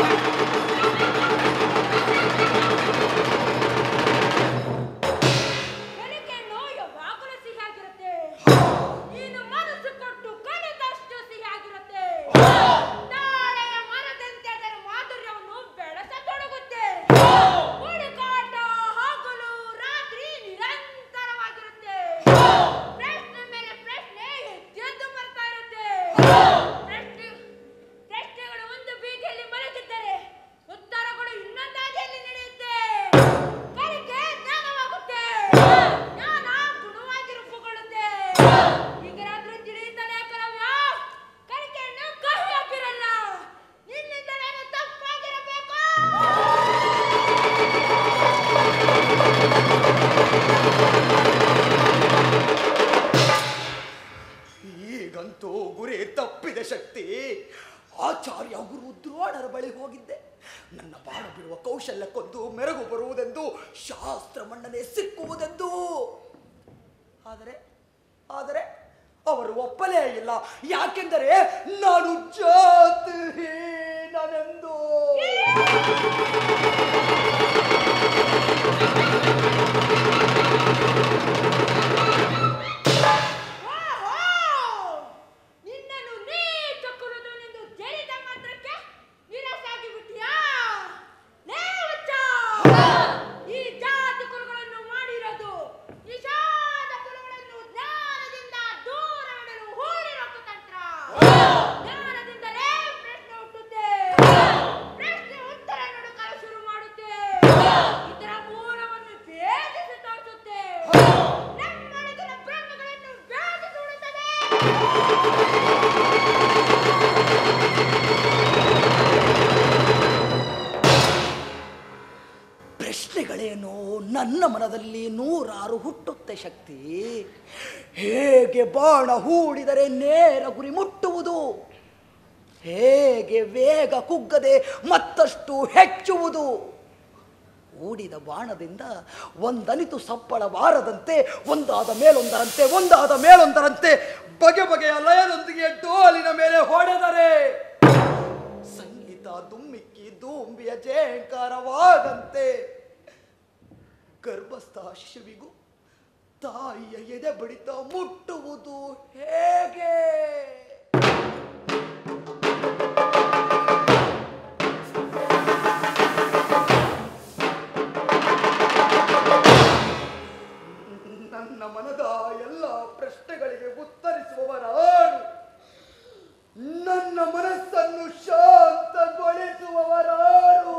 ಬೆಳಿಗ್ಗೆ ನೋವು ಯಾವಾಗಲೂ ಸಿಹಿಯಾಗಿರುತ್ತೆ ನೀನು ಮನಸ್ಸು ಕೊಟ್ಟು ಕಲಿತಷ್ಟು ಸಿಹಿಯಾಗಿರುತ್ತೆ ನಾಳೆಯ ಮರದಂತೆ ಅದರ ಮಾಧುರ್ಯವನ್ನು ಬೆಳೆಸತೊಡಗುತ್ತೆ ಹುಡುಕಾಟ ಹಗಲು ರಾತ್ರಿ ನಿರಂತರವಾಗಿರುತ್ತೆ ಪ್ರಶ್ನೆ ಮೇಲೆ ಪ್ರಶ್ನೆ ಎದ್ದು ಬರ್ತಾ ಇರುತ್ತೆ ಪ್ರಶ್ನೆ ಪ್ರಶ್ನೆಗಳು ಒಂದು ಬೀದಿಯಲ್ಲಿ ಮಲಗಿದ್ದರೆ ಉತ್ತರಗಳು ಇನ್ನೊಂದು ಹಾದಿಯಲ್ಲಿ ನಡೆಯುತ್ತೆ ಕಲಿಕೆ ಜ್ಞಾನವಾಗುತ್ತೆ ಜ್ಞಾನ ಗುಣವಾಗಿ ರೂಪುಗೊಳ್ಳುತ್ತೆ ಹೀಗಾದ್ರೂ ತಿಳಿಯುತ್ತಾನೆ ಕರವ್ಯ ಕಲಿಕೆಯನ್ನು ಕಹಿಯಾಗಿರಲ್ಲ ನಿನ್ನಿಂದ ನಾನು ತಪ್ಪಾಗಿರಬೇಕು ಈಗಂತೂ ಗುರಿ ತಪ್ಪಿದೆ ಶಕ್ತಿ ಆಚಾರ್ಯ ಗುರು ದ್ರೋಣರ ಬಳಿ ಹೋಗಿದ್ದೆ ನನ್ನ ಬಾಣ ಬಿಡುವ ಕೌಶಲ್ಯಕ್ಕೊಂದು ಮೆರುಗು ಬರುವುದೆಂದು ಶಾಸ್ತ್ರ ಮನ್ನಣೆ ಸಿಕ್ಕುವುದೆಂದು ಆದರೆ ಆದರೆ ಅವರು ಒಪ್ಪಲೇ ಇಲ್ಲ ಯಾಕೆಂದರೆ ನಾನು ಜಾತಿಹೀನನೆಂದು ಓಹೋ! ನಿನ್ನನ್ನು ನೀಚ ಕುರುಡನೆಂದು ಜರಿದ ಮಾತ್ರಕ್ಕೆ ನಿರಾಶಾಗಿ ಬಿಟ್ಟಿಯಾ ಲೇ ಹುಚ್ಚ! ಈ ಜಾತಿ ಕುರುಗಳನ್ನು ಮಾಡಿರೋದು ನಿಷಾದ ಕುರುಗಳನ್ನು ಜ್ಞಾನದಿಂದ ದೂರವಿಡಲು ಹೂಡಿರೋ ಕುತಂತ್ರ ಜ್ಞಾನದಿಂದಲೇ ಪ್ರಶ್ನೆ ಹುಟ್ಟುತ್ತೆ ಪ್ರಶ್ನೆ ಉತ್ತರ ನುಡುಕಲು ಶುರು ಮಾಡುತ್ತೆ ಇದರ ಮೂಲವನ್ನು ಭೇದಿಸಿ ತೋರಿಸುತ್ತೆ ನಮ್ಮೊಳಗಿನ ಬ್ರಹ್ಮಗಳನ್ನು ಭೇದಿಸುತ್ತದೆ ಪ್ರಶ್ನೆಗಳೇನೋ ನನ್ನ ಮನದಲ್ಲಿ ನೂರಾರು ಹುಟ್ಟುತ್ತೆ ಶಕ್ತಿ ಹೇಗೆ ಬಾಣ ಹೂಡಿದರೆ ನೇರ ಗುರಿ ಮುಟ್ಟುವುದು ಹೇಗೆ ವೇಗ ಕುಗ್ಗದೆ ಮತ್ತಷ್ಟು ಹೆಚ್ಚುವುದು ಹೂಡಿದ ಬಾಣದಿಂದ ಒಂದನಿತು ಸಪ್ಪಳಬಾರದಂತೆ ಒಂದಾದ ಮೇಲೊಂದರಂತೆ ಒಂದಾದ ಮೇಲೊಂದರಂತೆ ಬಗೆ ಬಗೆಯ ಲಯದೊಂದಿಗೆ ಡೋಲಿನ ಮೇಲೆ ಹೊಡೆದರೆ ಸಂಗೀತ ದುಮ್ಮಿಕ್ಕಿ ದುಂಬಿಯ ಜೇಂಕಾರವಾದಂತೆ ಗರ್ಭಸ್ಥ ಶಿಶುವಿಗೂ ತಾಯಿಯ ಎದೆ ಬಡಿತ ಮುಟ್ಟುವುದು ಹೇಗೆ ನನ್ನ ಮನದ ಎಲ್ಲ ಪ್ರಶ್ನೆಗಳಿಗೆ ಉತ್ತರಿಸುವವರಾರು ನನ್ನ ಮನಸ್ಸನ್ನು ಶಾಂತಗೊಳಿಸುವವರಾರು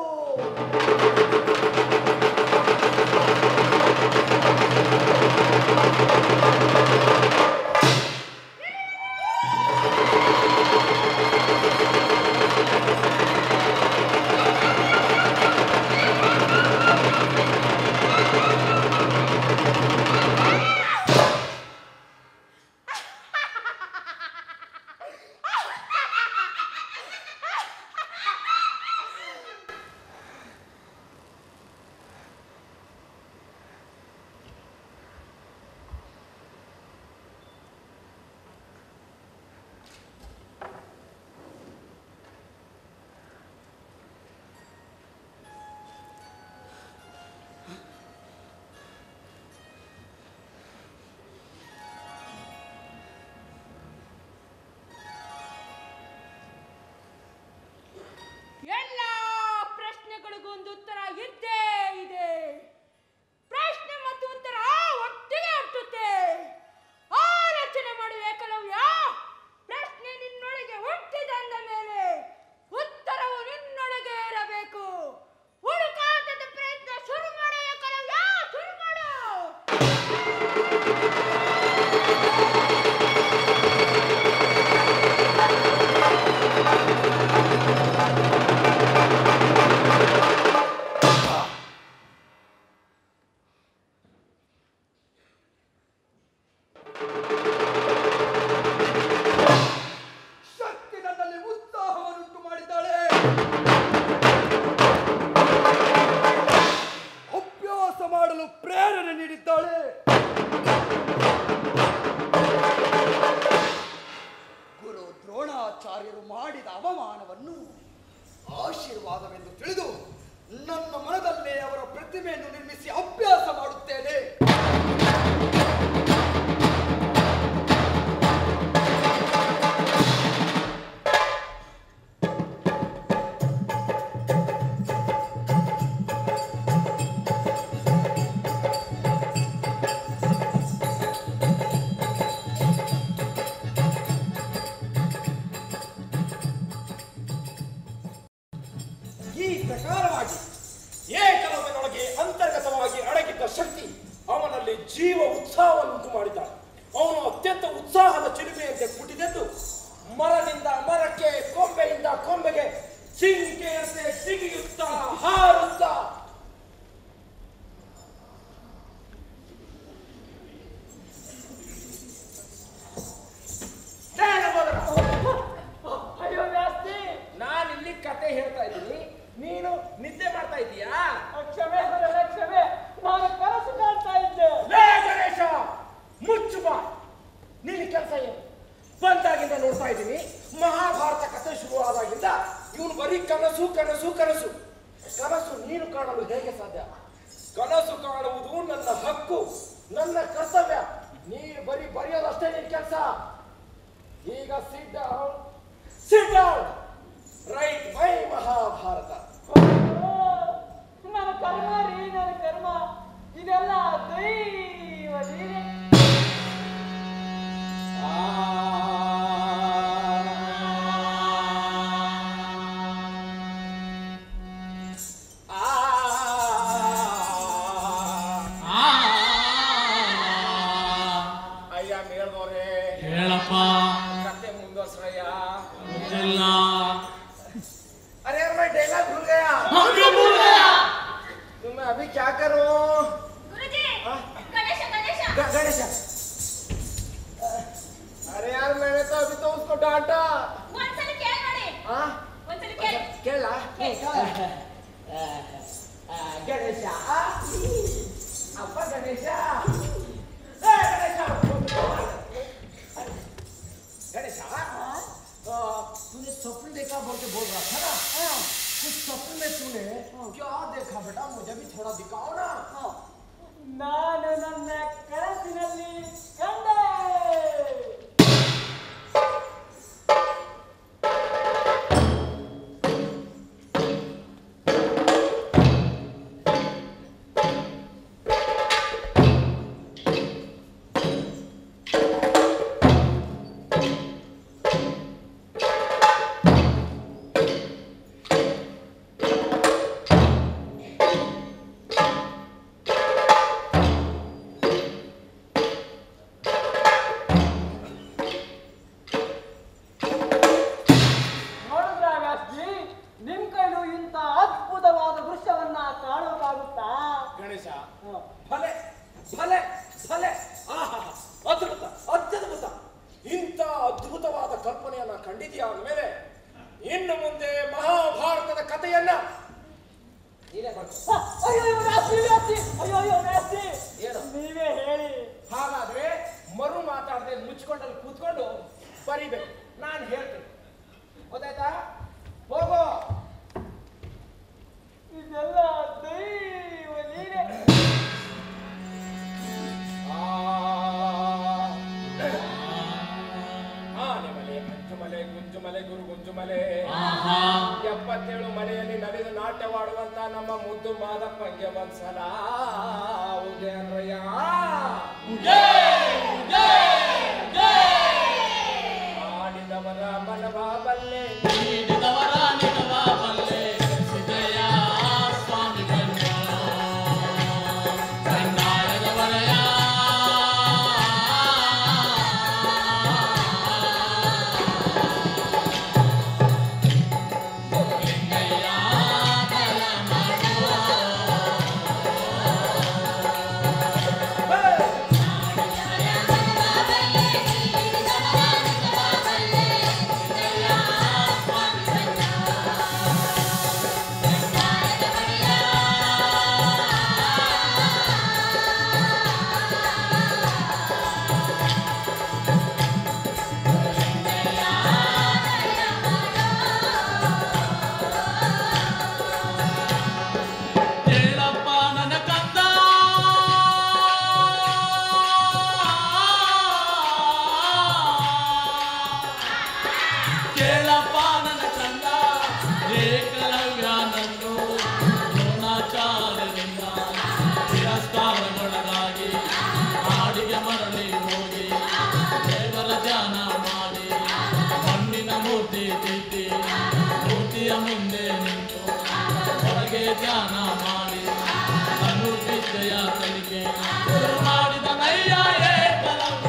ಅಭ್ಯಾಸ ಮಾಡಲು ಪ್ರೇರಣೆ ನೀಡಿದ್ದಾಳೆ ಗುರು ದ್ರೋಣಾಚಾರ್ಯರು ಮಾಡಿದ ಅವಮಾನವನ್ನು ಆಶೀರ್ವಾದವೆಂದು ತಿಳಿದು ನನ್ನ ಮನದಲ್ಲೇ ಅವರ ಪ್ರತಿಮೆಯನ್ನು ನಿರ್ಮಿಸಿ ಅಭ್ಯಾಸ ಮಾಡುತ್ತೇನೆ ಈ ಪ್ರಕಾರವಾಗಿ ಏಕಲವ್ಯನೊಳಗೆ ಅಂತರ್ಗತವಾಗಿ ಅಡಗಿದ್ದ ಶಕ್ತಿ ಅವನಲ್ಲಿ ಜೀವ ಉತ್ಸಾಹವನ್ನು ಉಂಟು ಮಾಡಿದ್ದಾನೆ ಅವನು ಅತ್ಯಂತ ಉತ್ಸಾಹದ ಚಿಲುಮೆಯಂತೆ ಪುಟಿದೆದ್ದು ಮರದಿಂದ ಮರಕ್ಕೆ ಕೊಂಬೆಯಿಂದ ಕೊಂಬೆಗೆ ಜಿಂಕೆಯಂತೆ ಸಿಗಿಯುತ್ತಾ ಹಾರುತ್ತಾ ಅಯ್ಯೋ ವ್ಯಾಸ್ತಿ ನಾನಿಲ್ಲಿ ಕತೆ ಹೇಳ್ತಾ ಇದ್ದೀನಿ ನೀನು ನಿದ್ದೆ ಮಾಡ್ತಾ ಇದೀಯಾ ಕ್ಷಮೆ ಗುರುಗಳೇ, ಕ್ಷಮೆ ನಾನು ಕನಸು ಕಾಣ್ತಾ ಇದ್ದೆ ಲೇ ಗಣೇಶ ಮುಚ್ಚು ಬಾ ನಿನ್ನ ಕೆಲಸ ಏನು ಬಂದಾಗಿಂದ ನೋಡ್ತಾ ಇದ್ದೀನಿ ಮಹಾಭಾರತ ಕಥೆ ಶುರುವಾದಾಗಿಂದ ಇವನು ಬರೀ ಕನಸು ಕನಸು ಕನಸು ಕನಸು ನೀನು ಕಾಣಲು ಹೇಗೆ ಸಾಧ್ಯ ಕನಸು ಕಾಣುವುದು ನನ್ನ ಹಕ್ಕು ನನ್ನ ಕರ್ತವ್ಯ ನೀನು ಬರೀ ಬರೆಯೋದಷ್ಟೇ ನಿನ್ ಕೆಲಸ ಈಗ sit down sit down write my Mahabharata ನನ್ನ ಕರ್ಮ ರೀ ನನ್ನ ಕರ್ಮ ಇದೆಲ್ಲ ದೈವ ಲೀಲೆ ಅಯ್ಯ ಮೇಲ್ದವ್ರೆ ಹೇಳಪ್ಪ ಕತೆ ಮುಂದುವರ್ಸ್ರಯ್ಯ ಗೊತ್ತಿಲ್ಲ अरे यार मैं डायलॉग भूल गया तो मैं अभी क्या करूं ಗುರುಜಿ हाँ? ಗಣೇಶ ಗಣೇಶ ग- गणेश अरे यार मैंने तो अभी तो उसको डांटा ಒಂದ್ಸಲಿ ಕೇಳ್ ನೋಡಿ हाँ ಒಂದ್ಸಲಿ ಕೇಳಿ ಕೇಳ ಕೇಳಿ. ಗಣೇಶ ಅಪ್ಪ ಗಣೇಶ ಏ, ಗಣೇಶ गणेश आ, तूने स्वप्न देखा बोल के बोल रहा था ना उस स्वप्न में तूने क्या देखा बेटा मुझे भी थोड़ा दिखाओ ना ನಾನು ನನ್ನ ಕನಸಿನಲ್ಲಿ ಕಂಡೆ ನೋಡಿದ್ರ ವ್ಯಾಸ್ಜಿ ನಿಮ್ ಕೈಲೂ ಇಂಥ ಅದ್ಭುತವಾದ ದೃಶ್ಯವನ್ನ ಕಾಣೋಕ್ಕಾಗುತ್ತಾ ಗಣೇಶ ಹ. ಭಲೆ ಭಲೆ ಭಲೆ ಆಹಾ ಅದ್ಭುತ ಅತ್ಯದ್ಭುತ ಇಂಥ ಅದ್ಭುತವಾದ ಕಲ್ಪನೆಯನ್ನ ಕಂಡಿದ್ಯಾ ಅಂದಮೇಲೆ ಇನ್ನು ಮುಂದೆ ಮಹಾಭಾರತದ ಕಥೆಯನ್ನ ನೀನೇ ಬರ್ಕೊ. ಹ, ಅಯ್ಯೋ ಅಯ್ಯೋ ವ್ಯಾಸ್ತಿ ವ್ಯಾಸ್ತಿ ಅಯ್ಯೋ ಅಯ್ಯೋ ವ್ಯಾಸ್ತಿ ಏನು? ನೀವೇ ಹೇಳಿ ಹಾಗಾದ್ರೆ ಮರು ಮಾತಾಡದೆ ಮುಚ್ಕೊಂಡಲ್ಲಿ ಕೂತ್ಕೊಂಡು ಬರಿಬೇಕು ನಾನು ಹೇಳ್ತೀನಿ ಗೊತ್ತಾಯ್ತಾ ಹೋಗೋ ಇದೆಲ್ಲ ದೈವ ಲೀಲೆ ಆನೆ ಮಲೆ ಅಂಜುಮಲೆ ಗುಂಜುಮಲೆ ಗುರು ಗುಂಜುಮಲೆ ಆಹಾ ಎಪ್ಪತ್ತೇಳು ಮನೆಯಲ್ಲಿ ನಲಿದು ನಾಟ್ಯವಾಡುವಂತ ನಮ್ಮ ಮುದ್ದು ಮಾದಪ್ಪಂಗೆ ಒಂದ್ಸಲ ಉದಯನ್ರಯ್ಯ ಆಡಿದವರ ಮನವ ಬಲ್ಲೆ ನೀಡಿದವರ ನಿನವ ಬಲ್ಲೆ ಸಿದ್ದಯ್ಯ ಸ್ವಾಮಿಗಳು ಕಣ್ಣಾಳದ ವಲಯ ಲಿಂಗಯ್ಯ ಬಲ ಮಾಡುವ ಗಣೇಶ ನಿಂತು ಹೊರಗೆ ಧ್ಯಾನ ಮಾಡಿ ಧನುರ್ವಿದ್ಯೆಯ ಕಲಿಕೆ ಶುರು ಮಾಡಿದ ನಯ್ಯ ಏಕಲವ್ಯ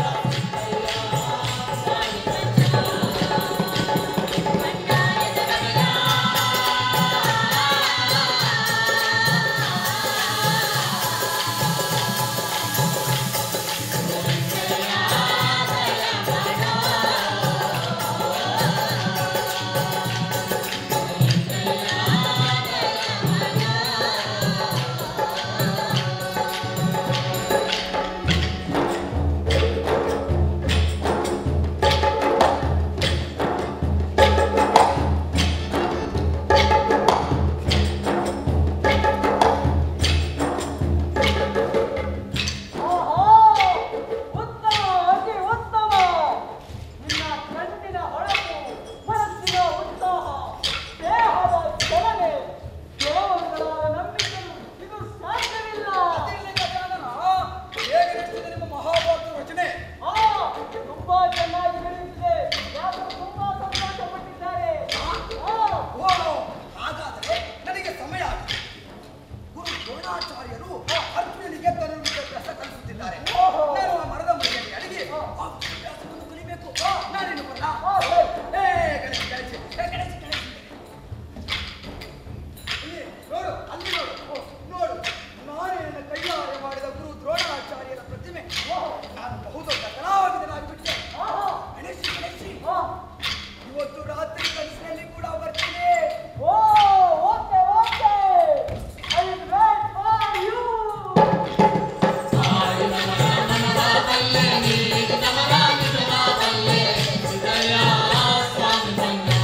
ಓಹೋ ಉತ್ತಮ ಅತಿ ಉತ್ತಮ ನಿನ್ನ ಕಣ್ಣಿನ ಹೊಳಪು ಮನಸ್ಸಿನ ಉತ್ಸಾಹ ದೇಹದ ಚಲನೆ ದೇವರುಗಳ ನಂಬಿಕೆಯು ಇದು ಸಾಧ್ಯವಿಲ್ಲ ಹೇಗೆ ನಡೀತಿದೆ ನಿಮ್ಮ ಮಹಾಭಾರತ ರಚನೆ ಆ, ತುಂಬಾ ಚೆನ್ನಾಗಿ ನಡೆಯುತ್ತಿದೆ ಯಾರು ತುಂಬಾ ಸಂತೋಷಪಟ್ಟಿದ್ದಾರೆ ಆ, ಓ ಹಾಗಾದರೆ ನನಗೆ ಸಮಯ ಆಗಿದೆ ಗುರು ದ್ರೋಣಾಚಾರ್ಯರು ಅರ್ಜುನನಿಗೆ ಧನುರ್ವಿದ್ಯಾಭ್ಯಾಸ ಕಲಿಸುತ್ತಿದ್ದಾರೆ ಓಹೋ. ನಾನು ಆ ಮರದ ಮನೆಯಲ್ಲಿ ಅಡಿಗೆ ಆ ಅಭ್ಯಾಸವನ್ನು ಕಲಿಬೇಕು ನಾನೇನು ಬಲ್ಲ ಆ, ಸರಿ. ಏ ಗಣೇಶ್ ಗಣೇಶ್ ಏ ಗಣೇಶ್ ಗಣೇಶ್ ಇಲ್ಲಿ ನೋಡು ಅಲ್ಲಿ ನೋಡು ಓ, ನೋಡು ನಾನೇ ನನ್ನ ಕೈಯಾರೆ ಮಾಡಿದ ಗುರು ದ್ರೋಣಾಚಾರ್ಯರ ಪ್ರತಿಮೆ ನಾನು ಬಹುದೊಡ್ಡ ಕಲಾವಿದನಾಗಿಬಿಟ್ಟೆ ಆಹಾ, ಗಣೇಶ್ ಗಣೇಶ್ ಆ, ಇವತ್ತು ರಾತ್ರಿ ಕನಸಿನಲ್ಲಿ ಕೂಡ ಬರ್ತೀನಿ oh, okay, okay. I will wait for you. ಸಾಯಿನವರ ಮನವಾದಲ್ಲೇ ನೀಡಿದವರ ನಿಜವಾದಲ್ಲೇ ಸಿದಯ ಸ್ವಾಮಿ ಬಂದ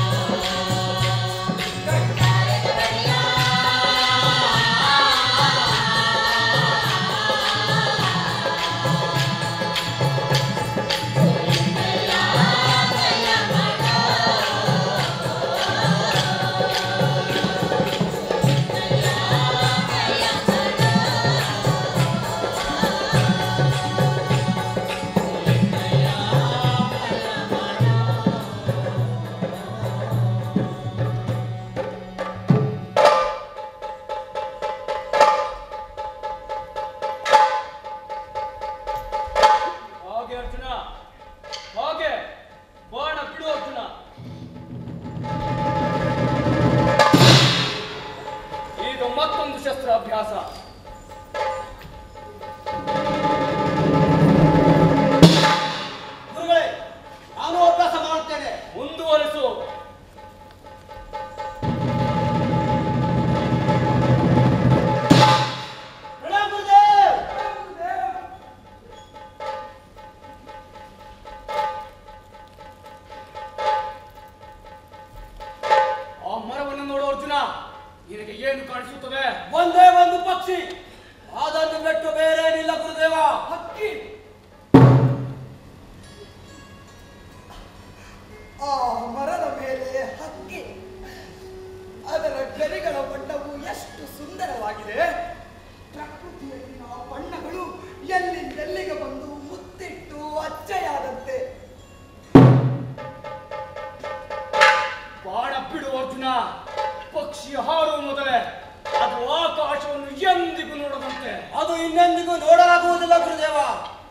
ಹಾಗೆ ಅರ್ಜುನ ಹಾಗೆ ಬಾಣ ಬಿಡು ಅರ್ಜುನ ಈಗ ಮತ್ತೊಂದು ಶಸ್ತ್ರ ಅಭ್ಯಾಸ ಗುರುಗಳೇ ನಾನು ಅಭ್ಯಾಸ ಮಾಡುತ್ತೇನೆ ಮುಂದುವರಿಸು ಪ್ರಣಾಮ ಗುರುದೇವ್ ಆ ಮರವನ್ನು ನೋಡು ಅರ್ಜುನ ನಿನಗೆ ಏನು ಕಾಣಿಸುತ್ತದೆ ಒಂದೇ ಒಂದು ಪಕ್ಷಿ ಅದನ್ನು ಬಿಟ್ಟು ಬೇರೇನಿಲ್ಲ ಗುರುದೇವ ಹಕ್ಕಿ ಆ ಮರದ ಮೇಲೆ ಹಕ್ಕಿ ಅದರ ಗರಿಗಳ ಬಣ್ಣವು ಎಷ್ಟು ಸುಂದರವಾಗಿದೆ ಪ್ರಕೃತಿಯಲ್ಲಿನ ಬಣ್ಣಗಳು ಎಲ್ಲಿಂದೆಲ್ಲಿಗೆ ಬಂದು ಮುತ್ತಿಟ್ಟು ಅಚ್ಚೆಯಾದಂತೆ ಬಾಣ ಬಿಡು ಅರ್ಜುನ ಪಕ್ಷಿ ಹಾರುವ ಮೊದಲೇ ಅದು ಆಕಾಶವನ್ನು ಎಂದಿಗೂ ನೋಡದಂತೆ ಅದು ಇನ್ನೆಂದಿಗೂ ನೋಡಲಾಗುವುದಿಲ್ಲ ಗುರುದೇವ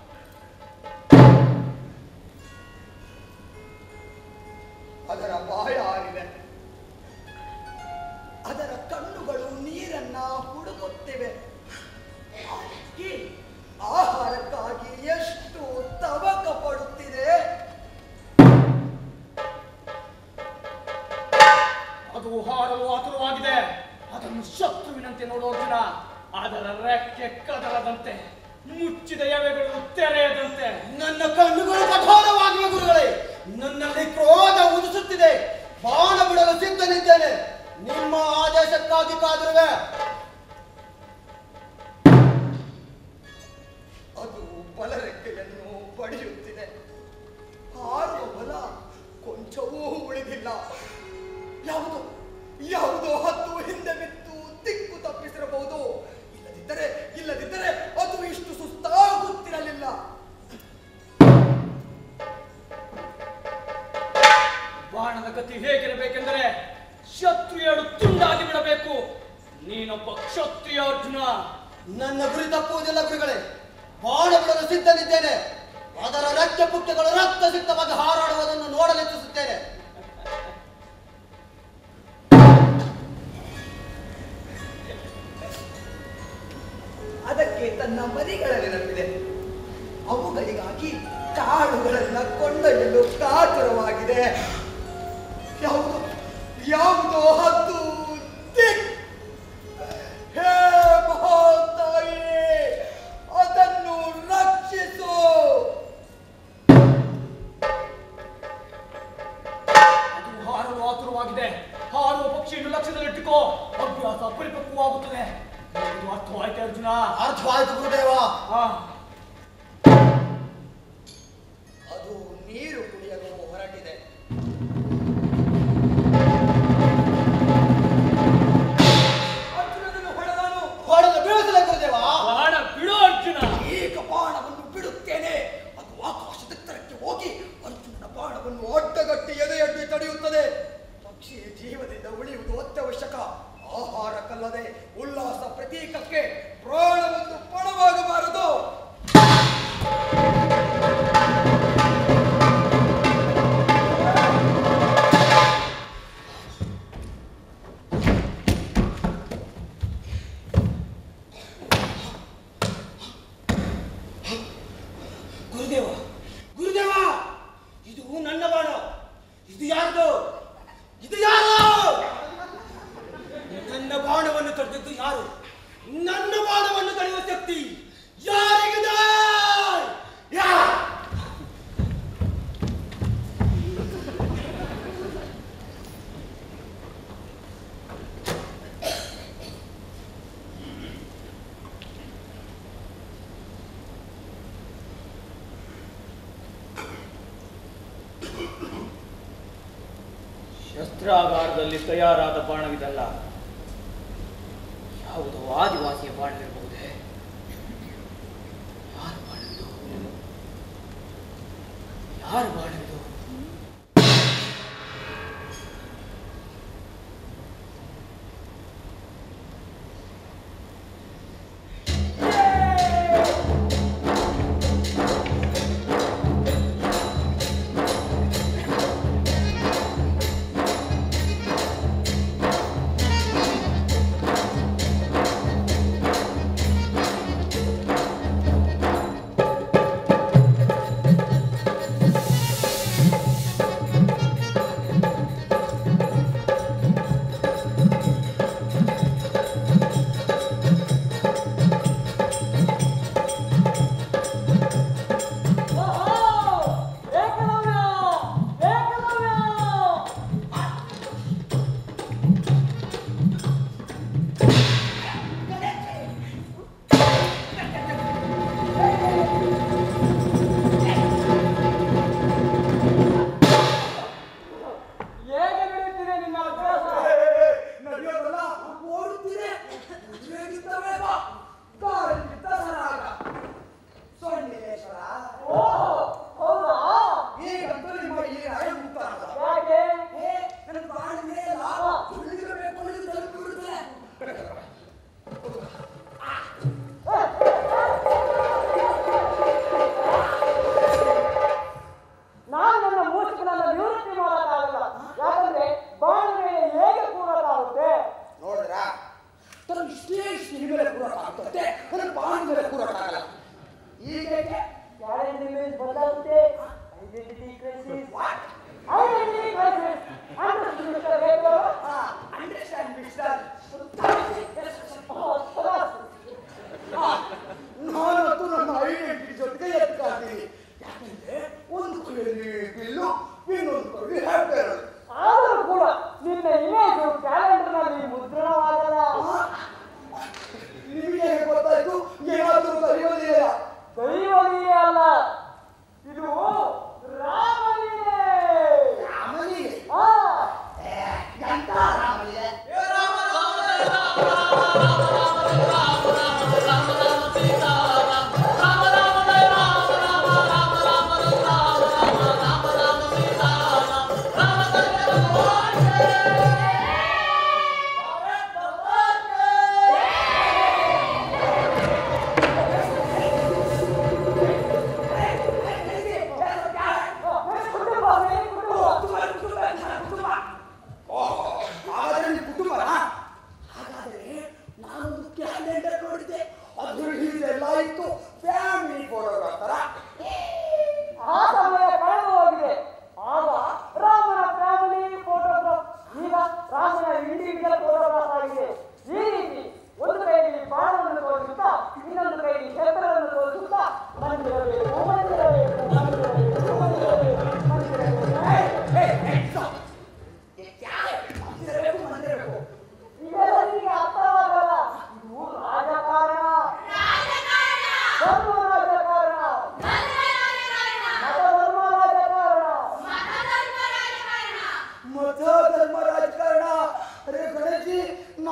ಅದರ ಬಾಯ ಆರಿದೆ ಅದರ ಕಣ್ಣುಗಳು ನೀರನ್ನ ಹುಡುಕುತ್ತಿವೆ ಆ ಹಕ್ಕಿ ಆಹಾರಕ್ಕಾಗಿ ಎಷ್ಟು ತವಕ ಪಡುತ್ತಿದೆ ಅದು ಹಾರಲು ಆತುರವಾಗಿದೆ ಅದನ್ನು ಶತ್ರುವಿನಂತೆ ನೋಡು ಅರ್ಜುನ ಅದರ ರೆಕ್ಕೆ ಕದಲದಂತೆ ಮುಚ್ಚಿದ ಎವೆಗಳು ತೆರೆಯದಂತೆ ನನ್ನ ಕಣ್ಣುಗಳು ಕಠೋರವಾಗಿವೆ ಗುರುಗಳೇ ನನ್ನಲ್ಲಿ ಕ್ರೋಧ ಉದಿಸುತ್ತಿದೆ ಬಾಣ ಬಿಡಲು ಸಿದ್ಧನಿದ್ದೇನೆ ನಿಮ್ಮ ಆದೇಶಕ್ಕಾಗಿ ಕಾದಿರುವೆ ಅದು ಬಲರೆಕ್ಕೆಯನ್ನು ಪಡೆಯುತ್ತಿದೆ ಹಾರುವ ಬಲ ಕೊಂಚವೂ ಉಳಿದಿಲ್ಲ ಯಾವುದು ಯಾವುದೋ ಹತ್ತು ಹಿಂದೆ ಬಿತ್ತು ದಿಕ್ಕು ತಪ್ಪಿಸಿರಬಹುದು ಇಲ್ಲದಿದ್ದರೆ ಇಲ್ಲದಿದ್ದರೆ ಅದು ಇಷ್ಟು ಸುಸ್ತಾಗುತ್ತಿರಲಿಲ್ಲ ಬಾಣದ ಗತಿ ಹೇಗಿರಬೇಕೆಂದರೆ ಶತ್ರು ಏಳು ತುಂಡ ನೀನೊಬ್ಬ ಕ್ಷತ್ರಿಯ ಅರ್ಜುನ ನನ್ನ ಗುರಿ ತಪ್ಪುವುದಿಲ್ಲ ಗುರುಗಳೇ ಬಾಣ ಬಿಡಲು ಸಿದ್ಧನಿದ್ದೇನೆ ಅದರ ರೆಕ್ಕೆ ಪುಕ್ಕಗಳು ರಕ್ತ ಸಿಕ್ತವಾಗಿ ಹಾರಾಡುವುದನ್ನು ನೋಡಲೆಚ್ಚಿಸುತ್ತೇನೆ ಅದಕ್ಕೆ ತನ್ನ ಮರಿಗಳ ನೆನಪಿದೆ ಅವುಗಳಿಗಾಗಿ ಕಾಳುಗಳನ್ನ ಕೊಂಡೊಯ್ಯಲು ಕಾತುರವಾಗಿದೆ ಯಾವುದು ಯಾವುದೋ ಹದ್ದು ದಿಕ್ ಹೇ ಮಹಾತಾಯಿ ಅದನ್ನು ರಕ್ಷಿಸು ಅದು ಹಾರಲು ಆತುರವಾಗಿದೆ ಹಾರುವ ಪಕ್ಷಿಯನ್ನು ಲಕ್ಷ್ಯದಲ್ಲಿಟ್ಟುಕೋ ಅಭ್ಯಾಸ ಪರಿಪಕ್ವವಾಗುತ್ತದೆ ಇದು ಅರ್ಥವಾಯ್ತೆ ಅರ್ಜುನ ಅರ್ಥವಾಯ್ತು ಗುರುದೇವ ಆ, ಅದು ನೀರು ಕುಡಿಯಲು ಹೊರಟಿದೆ ಅರ್ಜುನನನ್ನು ಹೊಡೆದನು ಹೊಡೆದು ಬೀಳಿಸಲೇ ಗುರುದೇವ ಬಾಣ ಬಿಡು ಅರ್ಜುನ ಈಗ ಬಾಣವನ್ನು ಬಿಡುತ್ತೇನೆ ಅದು ಆಕಾಶದೆತ್ತರಕ್ಕೆ ಹೋಗಿ ಅರ್ಜುನನ ಬಾಣವನ್ನು ಅಡ್ಡಗಟ್ಟಿ ಎದೆಯಡ್ಡಿ ತಡೆಯುತ್ತದೆ ಪಕ್ಷಿ ಜೀವದಿಂದ ಉಳಿಯುವುದು ಅತ್ಯವಶ್ಯಕ ಆಹಾರಕ್ಕಲ್ಲದೆ ಉಲ್ಲಾಸ ಪ್ರತೀಕಕ್ಕೆ ಪ್ರಾಣವನ್ನು ಪಣವಾಗಬಾರದು ಗುರುದೇವ ಗುರುದೇವ ಇದು ನನ್ನ ಬಾಣ ಇದು ಯಾರ್ದು ಇದು ಯಾರು ನನ್ನ ಬಾಣವನ್ನು ತಡೆದದ್ದು ಯಾರು ನನ್ನ ಬಾಣವನ್ನು ತಡೆಯುವ ಶಕ್ತಿ ಯಾರಿಗಿದೆ ಯಾ ಶಸ್ತ್ರಾಗಾರದಲ್ಲಿ ತಯಾರಾದ ಬಾಣವಿದಲ್ಲ ಯಾವುದೋ ಆದಿವಾಸಿಯ ಬಾಣವಿರಬಹುದೇ ಯಾರ ಬಾಣವಿದು ಯಾರ ಬಾಣವಿದು ಹೇಗೆ ನಡೆಯುತ್ತಿದೆ ನಿನ್ನ ಅಭ್ಯಾಸ ನಡೆಯೋದಲ್ಲ ಓಡುತ್ತಿದೆ ಹೇಗಿದ್ದ ವೇಗ ಕಾಲಿಗಿದ್ದ ಸರಾಗ ಸೊನ್ನೇಶ್ವರ ಓಹೋ ಹೌದಾ ಈಗಂತೂ ನಿಮ್ಮ ಈ ಹಳೆ ಮುಕ್ತಾರದ ಯಾಕೆ ಏ, ನನಗೆ ಬಾಳಿನೇ ಇಲ್ಲ ಉಳಿದಿರಬೇಕು ಉಳಿದು ತಲುಪಿಬಿಡುತ್ತೆ ನಾನು ನನ್ನ ಮೂರ್ಖನನ್ನ ನಿವೃತ್ತಿ ಮಾಡೋಕ್ಕಾಗಲ್ಲ ಯಾಕಂದ್ರೆ ಬಾಣ ಮೇಲೆ ಹೇಗೆ ಕೂರಕ್ಕಾಗುತ್ತೆ ನೋಡಿದ್ರ ತನಗೆ ಇಷ್ಟೇ ಇಷ್ಟು ಮೇಲೆ ಕೂರಕ್ಕಾಗ್ತದೆ ನನಗೆ ಬಾಣ ಮೇಲೆ ಕೂರಕ್ಕಾಗಲ್ಲ ಈಗ ಕ್ಯಾಲೆಂಡ್ ಇಮೇಜ್ ಬದಲಾಗುತ್ತೆ identity crisis identity crisis understand mister radio understand mister ನಾನಂತೂ ನನ್ನ ಐಡೆಂಟಿಟಿ ಜೊತೆಗೆ ಎತ್ಕಾಡ್ತೀನಿ ಯಾಕಂದ್ರೆ ಒಂದು ಕೈಯಲ್ಲಿ ಬಿಲ್ಲು ಇನ್ನೊಂದು ಕೈಯಲ್ಲಿ ಹ್ಯಾಪೇರು ಆದರೂ ಕೂಡ ನಿನ್ನ ಇಮೇಜ್ ಕ್ಯಾಲೆಂಡರ್ನಲ್ಲಿ ಮುದ್ರಣವಾಗಲ್ಲ ನಿಮಗೆ ಹೇಗೆ ಗೊತ್ತಾಯ್ತು ಏನಾದರೂ ಕರೆಯೋದಿಲ್ಲ ದೈವಲೀಲೆ ಅಲ್ಲ ಇದು ರಾಮಲೀಲೆ ರಾಮನಿಗೆ ಆ ಎಂತ ರಾಮನಿಗೆ ಭಾರತ ಮಾತೆ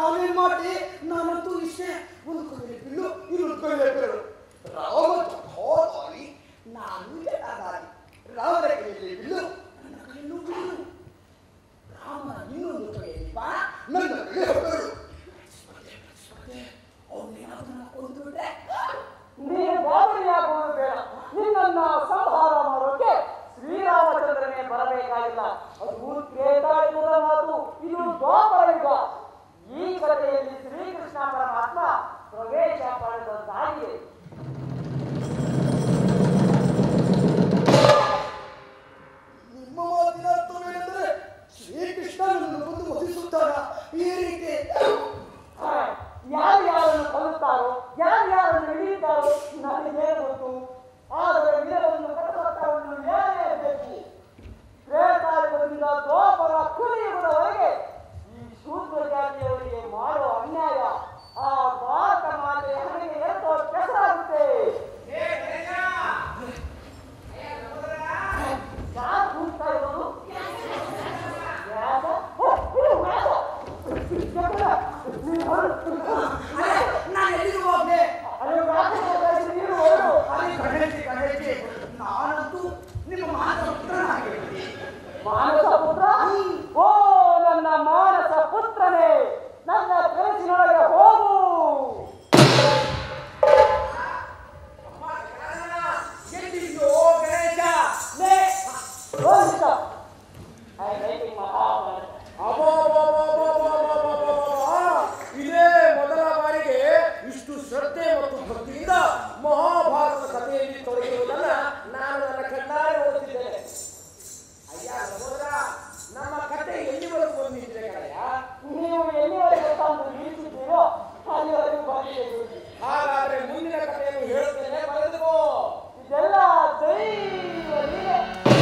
ನಾನೇನ್ ಮಾಡಿ ನಾನಂತೂ ಇಷ್ಟೇ ಒಂದು ಕೈಯಲ್ಲಿ ಬಿಲ್ಲು ಇನ್ನೊಂದು ಕೈಯಲ್ಲಿ ಬಿಲ್ಲು ರಾಮ ಹೋದಾರಿ ನಾನು ಎಡದಾರಿ ರಾಮನ ಕೈಯಲ್ಲಿ ಬಿಲ್ಲು ನನ್ನ ಕೈಯಲ್ಲೂ ಬಿಲ್ಲು ರಾಮ ಇನ್ನೊಂದು ಕೈಯಲ್ಲಿ ಬಾ ನನ್ನ ಕೈಯಲ್ಲಿ ಹೊರಡು ಅವನೇನಾದ್ರೂ ಕೊಂದು ಬಿಟ್ರೆ ನೀನು ಗಾಬರಿಯಾಗುವುದು ಬೇಡ ನಿನ್ನನ್ನ ಸಂಹಾರ ಮಾಡೋಕೆ ಶ್ರೀರಾಮಚಂದ್ರನೇ ಬರಬೇಕಾಗಿಲ್ಲ ಅದು ತ್ರೇತಾಯುಗದ ಮಾತು ಇದು ದ್ವಾಪರ ಯುಗ ಈ ಕಥೆಯಲ್ಲಿ ಶ್ರೀಕೃಷ್ಣ ಪರಮಾತ್ಮ ಪ್ರವೇಶ ಪಡೆದದ್ದಾಗಿದೆ ನಿಮ್ಮ ಮಾತಿನ ಅರ್ಥವೇನೆಂದರೆ ಶ್ರೀಕೃಷ್ಣ ನನ್ನನ್ನು ಬಂದು ವಧಿಸುತ್ತಾನ ಈ ರೀತಿ ಯಾರು ಯಾರನ್ನು ಕೊಲ್ಲುತ್ತಾರೋ ಯಾರು ಯಾರನ್ನು ಹಿಡಿಯುತ್ತಾರೋ ನನಗೆ ಗೊತ್ತು ಆದರೆ ವೀರವನ್ನು ಕಟ್ಟುವತ್ತವನ್ನು ಏನೇ ಬೇಕು ತ್ರೇತಾಯುಗದಿಂದ ದ್ವಾಪರ ಕುಲಿಯುಗದವರೆಗೆ ಈ ಶೂದ್ರ ಜಾತಿಯವರಿಗೆ ಮಾಡೋ ಅನ್ಯಾಯ ಆ ಭಾರತ ಮಾತೆ ಹಣೆಗೆ ಎಷ್ಟೋ ಕೆಸರಾಗುತ್ತೆ ಯಾರು ಕೂಗ್ತಾ ಇರೋದು ವ್ಯಾಸ? ಓ, ಇದು ವ್ಯಾಸ. ಯಾಕಂದ್ರೆ ನೀನು ಹೊರಡು. ನಾನು ಎಲ್ಲಿಗೆ ಹೋಗ್ಲೆ ಅಯ್ಯೋ, ವ್ಯಾಸ ಹೋದಾಗ ನೀನು ಹೊರಡು. ಅಲ್ಲಿ ಕಣ್ಣೆತ್ತಿ ಕಣ್ಣೆತ್ತಿ ನಾನಂತೂ ನಿಮ್ಮ ಮಾತು ಪುತ್ರನಾಗಿರ್ತೀನಿ ಮಾನಸ ಪುತ್ರ ಓ ನನ್ನ ಮಾನಸ ಪುತ್ರನೇ ನನ್ನ ಕನಸಿನೊಳಗೆ ಹೋಗು ಎಲ್ಲಿದ್ಯೋ ಗಣೇಶ ಲೇ, ರೋಹಿತ. I am writing Mahabharata. ಅಬ್ಬಬ್ಬಬ್ಬಬ್ಬಬ್ಬಬ್ಬಬ್ಬಬ್ಬ. ಇದೇ ಮೊದಲ ಬಾರಿಗೆ ಇಷ್ಟು ಶ್ರದ್ಧೆ ಮತ್ತು ಭಕ್ತಿಯಿಂದ ಮಹಾಭಾರತ ಕಥೆಯಲ್ಲಿ ತೊಡಗಿರುವುದನ್ನ ನಾನು ನನ್ನ ಕಣ್ಣಾರೆ ಓದುತ್ತಿದ್ದೇನೆ ಅಯ್ಯ ಸಹೋದರ ನಮ್ಮ ಕಥೆ ಎಲ್ಲಿವರೆಗೂ ಬಂದಿದೆ ಕಡೆಯ ನೀವು ಎಲ್ಲಿವರೆಗೆ ತಂದು ನಿಲ್ಲಿಸಿದ್ದೀರೋ ಅಲ್ಲಿವರೆಗೂ ಬಂದಿದೆ ಹಾಗಾದ್ರೆ ಮುಂದಿನ ಕಥೆಯನ್ನು ಹೇಳುತ್ತೇನೆ ಬರೆದುಕೋ ಇದೆಲ್ಲ ದೈವ ಲೀಲೆ.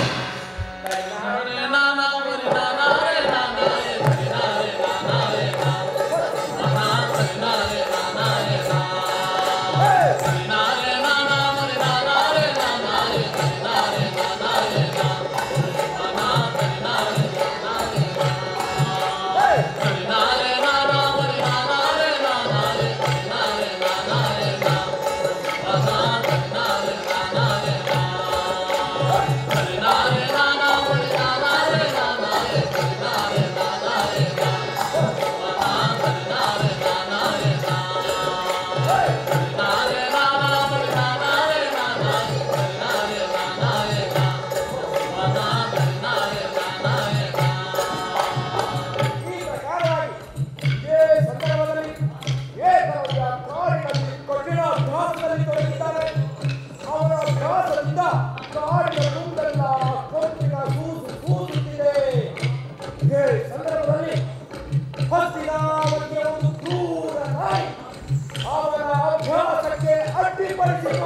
ಈ ಪ್ರಕಾರವಾಗಿ ಇದೇ ಸಂದರ್ಭದಲ್ಲಿ ಏಕಲವ್ಯ ಕಾಡಿನಲ್ಲಿ ಕಠಿಣ ಅಭ್ಯಾಸದಲ್ಲಿ ತೊಡಗಿದ್ದಾರೆ ಅವರ ಅಭ್ಯಾಸದಿಂದ ಕಾಡಿನ ಮುಂದೆಲ್ಲ ಕೊಂಬಿನ ಸೂಸು ಸೂಸುತ್ತಿದೆ ಇದೇ ಸಂದರ್ಭದಲ್ಲಿ ಹಸ್ತಿನಾವತಿಯ ಒಂದು ಕ್ರೂರ ನಾಯಿ ಅವನ ಅಭ್ಯಾಸಕ್ಕೆ ಅಡ್ಡಿಪಡಿಸಿತು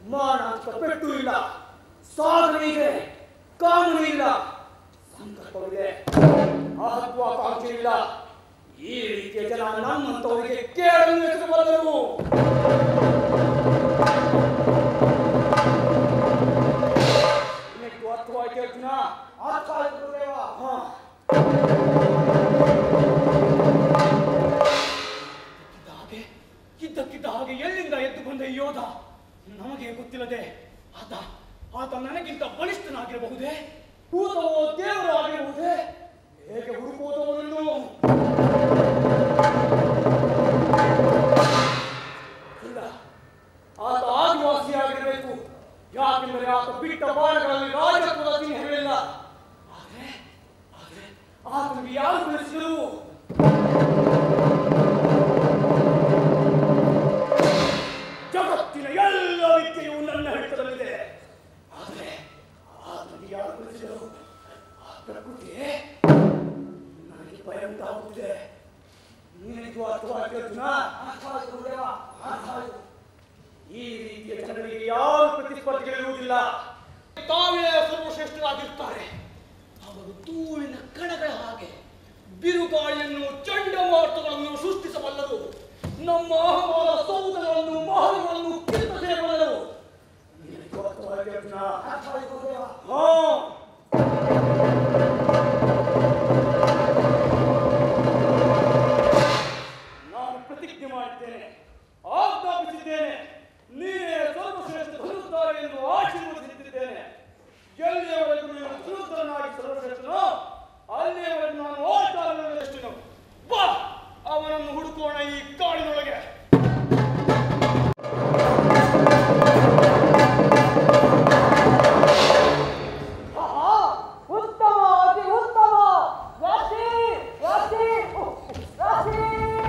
ಮಾನ ಅಂತ ಪೆಟ್ಟು ಇಲ್ಲ ಸಾಧನೆ ಇದೆ ಕಾನೂನು ಇಲ್ಲ ಸಂಕಲ್ಪವಿದೆ ಮಹತ್ವಾಕಾಂಕ್ಷೆ ಇಲ್ಲ ಈ ರೀತಿಯ ಜನ ನಮ್ಮಂತವರಿಗೆ ಕೇಳಲು ಹೆಸರುಬಲ್ಲರು ನಿನಗೆ ಅರ್ಥವಾಯ್ತು ಅರ್ಜುನ ಅರ್ಥ ಆಯ್ತು ಗುರುದೇವ ಹಾ. ಇದ್ದಕ್ಕಿದ್ದ ಹಾಗೆ ಇದ್ದಕ್ಕಿದ್ದ ಹಾಗೆ ಎಲ್ಲಿಂದ ಎದ್ದು ಬಂದ ಈ ಯೋಧ ನಮಗೆ ಗೊತ್ತಿಲ್ಲದೆ ಆತ ಆತ ನನಗಿಂತ ಬಲಿಷ್ಠನಾಗಿರಬಹುದೇ ಭೂತವೋ ದೇವರು ಆಗಿರಬಹುದೇ ಹೇಗೆ ಹುಡುಕುವುದು ಅವನನ್ನು ಇಲ್ಲ ಆತ ಆದಿವಾಸಿಯಾಗಿರಬೇಕು ಯಾಕೆಂದರೆ ಆತ ಬಿಟ್ಟ ಬಾಣಗಳಲ್ಲಿ ರಾಜಕುಲ ಚಿಹ್ನೆಗಳಿಲ್ಲ ಆದರೆ ಆದರೆ ಆತನಿಗೆ ಯಾರು ಕಳಿಸಿದರು ಜಗತ್ತಿನ ಎಲ್ಲ ವಿದ್ಯೆಯು ನನ್ನ ಹಿಡಿತದಲ್ಲಿದೆ ಆದರೆ ಆತನಿಗೆ ಯಾರು ಕಳಿಸಿದರು ಆ ಪ್ರಕೃತಿಯೇ ನನಗೆ ಭಯ ಉಂಟಾಗುತ್ತಿದೆ ನಿನಗೂ ಅರ್ಥವಾಗಿದೆ ಅರ್ಜುನ ಅರ್ಥ ಆಯ್ತು ಗುರುದೇವ ಅರ್ಥ ಆಯ್ತು ಈ ರೀತಿಯ ಜನರಿಗೆ ಯಾವ ಪ್ರತಿಸ್ಪರ್ಧಿಗಳಿರುವುದಿಲ್ಲ ತಾವೇ ಸರ್ವಶ್ರೇಷ್ಠರಾಗಿರುತ್ತಾರೆ ಅವರು ಧೂಳಿನ ಕಣಗಳ ಹಾಗೆ ಬಿರುಗಾಳಿಯನ್ನು ಚಂಡಮಾರುತಗಳನ್ನು ಸೃಷ್ಟಿಸಬಲ್ಲರು ನಮ್ಮ ಅಹಮಾನ ಸೌಧಗಳನ್ನು ಮಹಲ್ಗಳನ್ನು ಕಿತ್ತಸೇಬಲ್ಲರು ನಿನಗೆ ಅರ್ಥವಾಗಿದೆ ಅರ್ಜುನ ಅರ್ಥ ಆಯ್ತು ಗುರುದೇವ ಹಾ ನಾನು ಪ್ರತಿಜ್ಞೆ ಮಾಡಿದ್ದೇನೆ ಆಜ್ಞಾಪಿಸಿದ್ದೇನೆ ನೀನೇ ಸರ್ವಶ್ರೇಷ್ಠ ಧನುರ್ಧಾರ ಎಂದು ಆಶೀರ್ವದಿಸಿದ್ದೇನೆ ಎಲ್ಲಿಯವರೆಗೂ ನೀನು ಧನುರ್ಧರನಾಗಿ ಸರ್ವಶ್ರೇಷ್ಠನೋ ಅಲ್ಲಿಯವರೆಗೂ ನಾನು ಆಚಾರವೆಷ್ಟನು ಬಾ ಅವನನ್ನು ಹುಡುಕೋಣ ಈ ಕಾಡಿನೊಳಗೆ ಆಹಾ, ಉತ್ತಮ ಅತಿ ಉತ್ತಮ ರಾಶಿ ರಾಶಿ ರಾಶಿ